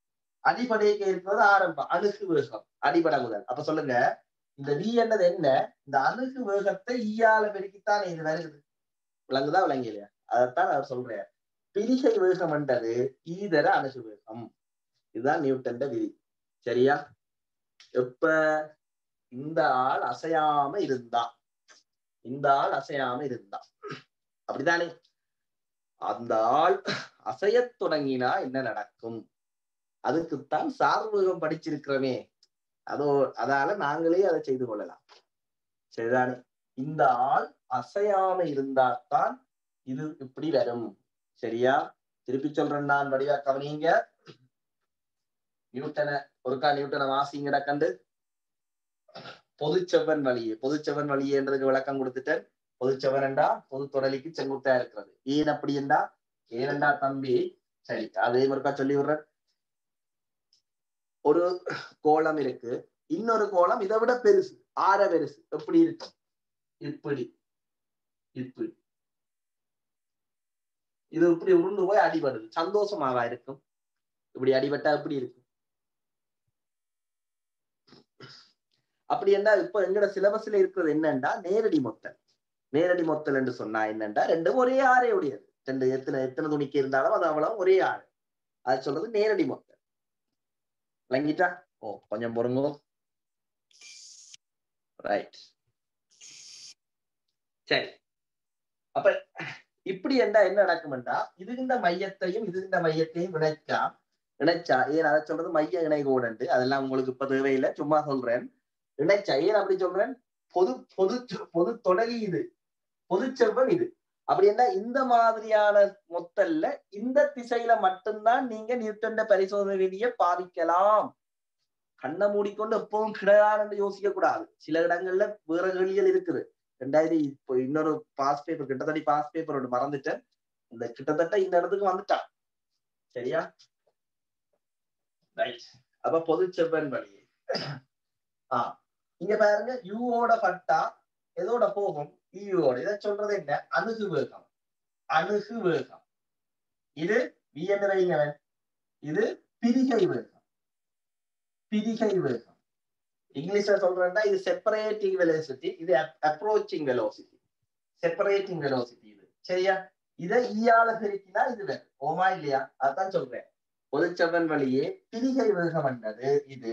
அடிப்படைக்கு இருக்கிறது ஆரம்பம் அணுகு வேகம் அடிப்படை முதல் அப்ப சொல்லுங்க இந்த வி என்னது என்ன இந்த அணுகு வேகத்தை ஈயால பெருக்கித்தான் இது வருது விளங்குதா விளங்கலையா அதைத்தான் அவர் சொல்றார் பிரிகை வேகம் என்றது ஈதர அணுகு வேகம் இதுதான் நியூட்டன் விதி சரியா எப்ப இந்த ஆள் அசையாம இருந்தா இந்த ஆள் அசையாம இருந்தா அப்படிதானே அந்த ஆள் அசையத் தொடங்கினா என்ன நடக்கும் அதுக்குத்தான் சார்பகம் படிச்சிருக்கிறோமே அதோ அதால நாங்களே அதை செய்து கொள்ளலாம் சரிதானே இந்த ஆள் அசையாம இருந்தால்தான் இது இப்படி வரும் சரியா திருப்பி சொல்றேன் நான் வடிவா கவனிங்க நியூட்டனை ஒருக்கா நியூட்டனை வாசிங்கட கண்டு பொதுச்செவ்வன் வழியே பொதுச்செவ்வன் வழியேன்றதுக்கு விளக்கம் கொடுத்துட்டேன் பொதுச்செவரண்டா பொது தொடலிக்கு செங்குத்தா இருக்கிறது ஏன் அப்படி என்றா ஏனண்டா தம்பி சரி அதே மாதிரிக்கா சொல்லி விடுறேன் ஒரு கோலம் இருக்கு இன்னொரு கோலம் இதை விட பெருசு ஆற பெருசு எப்படி இருக்கும் இப்படி இப்படி இது இப்படி உருண்டு போய் அடிபடுது சந்தோஷமாவா இருக்கும் இப்படி அடிபட்டா எப்படி இருக்கும் அப்படி என்ன இப்ப எங்கட சிலபஸ்ல இருக்கிறது என்னண்டா நேரடி மொத்தல் நேரடி மொத்தல் என்று சொன்னா என்னண்டா ரெண்டும் ஒரே ஆறே உடையது ரெண்டு எத்தனை எத்தனை துணிக்கு இருந்தாலும் அது அவ்வளவு ஒரே ஆறு அது சொல்றது நேரடி மொத்தல் விளங்கிட்டா ஓ கொஞ்சம் பொறுங்கோ ரைட் சரி அப்ப இப்படி என்றா என்ன நடக்கும்டா இது இந்த மையத்தையும் இது இந்த மையத்தையும் இணைச்சா இணைச்சா ஏன் அதை சொல்றது மைய இணைகோடு அதெல்லாம் உங்களுக்கு இப்ப தேவையில்லை சும்மா சொல்றேன் இணைச்சா ஏன் அப்படி சொல்றேன் பொது பொது பொது தொடலி இது பொது செவ்வம் இது அப்படி என்ன இந்த மாதிரியான மொத்தல்ல இந்த திசையில மட்டும்தான் நீங்க நியூட்டன் பரிசோதனை விதியை பாவிக்கலாம் கண்ணை மூடிக்கொண்டு எப்பவும் கிடையாது யோசிக்க கூடாது சில இடங்கள்ல வேற கேள்விகள் இருக்குது ரெண்டாயிரம் இப்போ இன்னொரு பாஸ் பேப்பர் கிட்டத்தட்ட பாஸ் பேப்பர் ஒன்று மறந்துட்டேன் இந்த கிட்டத்தட்ட இந்த இடத்துக்கு வந்துட்டான் சரியா ரைட் அப்ப பொது செவ்வன் வழி ஆஹ் இங்க பாருங்க யூவோட பட்டா எதோட போகும் ஈயோட இதை சொல்றது என்ன அணுகு வேகம் அணுகு வேகம் இது வி என்ன வைங்கவன் இது பிரிகை வேகம் பிரிகை வேகம் இங்கிலீஷ்ல சொல்றேன்னா இது செப்பரேட்டிங் வெலோசிட்டி இது அப்ரோச்சிங் வெலோசிட்டி செப்பரேட்டிங் வெலோசிட்டி இது சரியா இதை ஈயால பெருக்கினா இது வேறு ஓமா இல்லையா அதான் சொல்றேன் பொதுச்சவன் வழியே பிரிகை வேகம் என்றது இது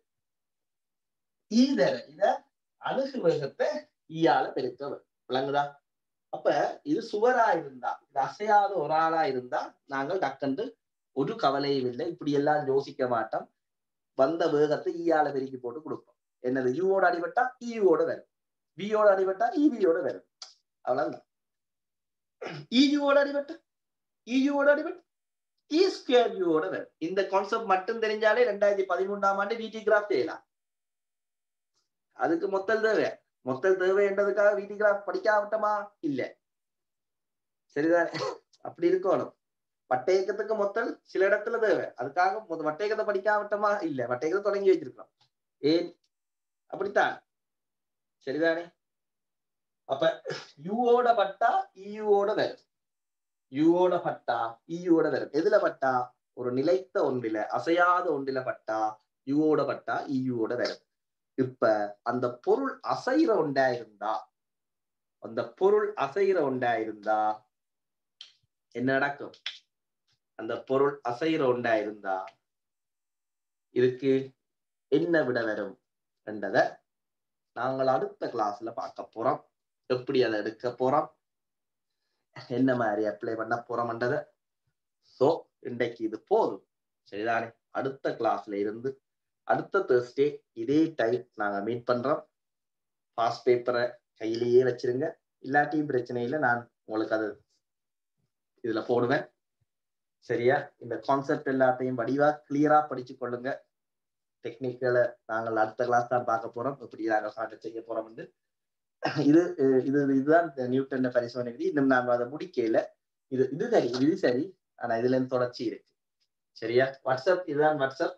ஈதர இத அணுகு வேகத்தை ஈயால பெருக்க விளங்குதா அப்ப இது சுவரா இருந்தா இது அசையாத ஒரு ஆளா இருந்தா நாங்கள் டக்கண்டு ஒரு கவலையும் இல்லை இப்படி எல்லாம் யோசிக்க மாட்டோம் வந்த வேகத்தை ஈயால பெருக்கி போட்டு கொடுப்போம் என்னது யூவோட அடிபட்டா இயூவோட வரும் வியோட அடிபட்டா இவியோட வரும் அவ்வளவுதான் இயூவோட அடிபட்டா இயூவோட அடிபட்டா இ ஸ்கொயர் யூவோட வரும் இந்த கான்செப்ட் மட்டும் தெரிஞ்சாலே ரெண்டாயிரத்தி பதிமூன்றாம் ஆண்டு விடி கிராஃப் செய்யலாம் அதுக்கு மொத்தல் தேவை மொத்தல் தேவை என்றதுக்காக விடி கிராஃப் படிக்காமட்டமா இல்ல சரிதானே அப்படி இருக்கணும் வட்டயக்கத்துக்கு மொத்தல் சில இடத்துல தேவை அதுக்காக வட்டயக்கத்தை படிக்காமட்டமா இல்ல வட்டயக்கத்தை தொடங்கி வச்சிருக்கோம் ஏன் அப்படித்தான் சரிதானே அப்ப யூவோட பட்டா இயூவோட வரும் யூவோட பட்டா இயூவோட வரும் எதுல பட்டா ஒரு நிலைத்த ஒன்றில அசையாத ஒன்றில பட்டா யூவோட பட்டா இயூவோட வரும் இப்ப அந்த பொருள் அசைற ஒன்றா இருந்தா அந்த பொருள் அசைற ஒன்றா இருந்தா என்ன நடக்கும் அந்த பொருள் அசைற ஒன்றா இருந்தா இதுக்கு என்ன விட வரும் என்றத நாங்கள் அடுத்த கிளாஸ்ல பார்க்க போறோம் எப்படி அதை எடுக்க போறோம் என்ன மாதிரி அப்ளை பண்ண போறோம்ன்றத சோ இன்றைக்கு இது போதும் சரிதானே அடுத்த கிளாஸ்ல இருந்து அடுத்த தேர்ஸ்டே இதே டைம் நாங்க மீட் பண்றோம் பாஸ் பேப்பரை கையிலேயே வச்சிருங்க இல்லாட்டியும் பிரச்சனை இல்லை நான் உங்களுக்கு அது இதுல போடுவேன் சரியா இந்த கான்செப்ட் எல்லாத்தையும் வடிவா கிளியரா படிச்சு கொள்ளுங்க டெக்னிக்கலை நாங்கள் அடுத்த கிளாஸ் தான் பார்க்க போறோம் எப்படி நாங்கள் ஸ்டார்ட் செய்ய போறோம் வந்து இது இது இதுதான் நியூட்டன் பரிசோதனை விதி இன்னும் நாம அதை முடிக்கல இது இது சரி இது சரி ஆனா இதுல இருந்து தொடர்ச்சி இருக்கு சரியா வாட்ஸ்அப் இதுதான் வாட்ஸ்அப்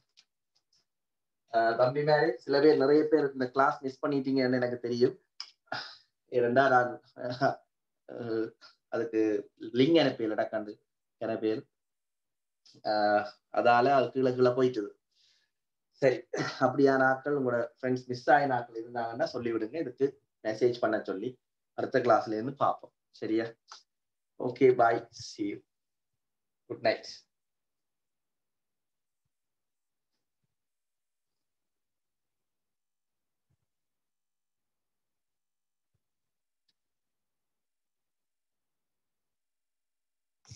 தம்பி மாதிரி சில பேர் நிறைய பேர் இந்த கிளாஸ் மிஸ் பண்ணிட்டீங்கன்னு எனக்கு தெரியும் இரண்டா நான் அதுக்கு லிங்க் அனுப்பியல் இடக்காண்டு என பேர் ஆஹ் அதால அது கீழே கீழே போயிட்டுது சரி அப்படியான ஆட்கள் உங்களோட ஃப்ரெண்ட்ஸ் மிஸ் ஆகின ஆட்கள் இருந்தாங்கன்னா சொல்லி விடுங்க இதுக்கு மெசேஜ் பண்ண சொல்லி அடுத்த கிளாஸ்ல இருந்து பார்ப்போம் சரியா okay bye see good night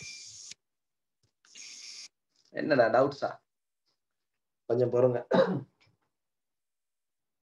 என்னடா டவுட்ஸா கொஞ்சம் பொறுங்க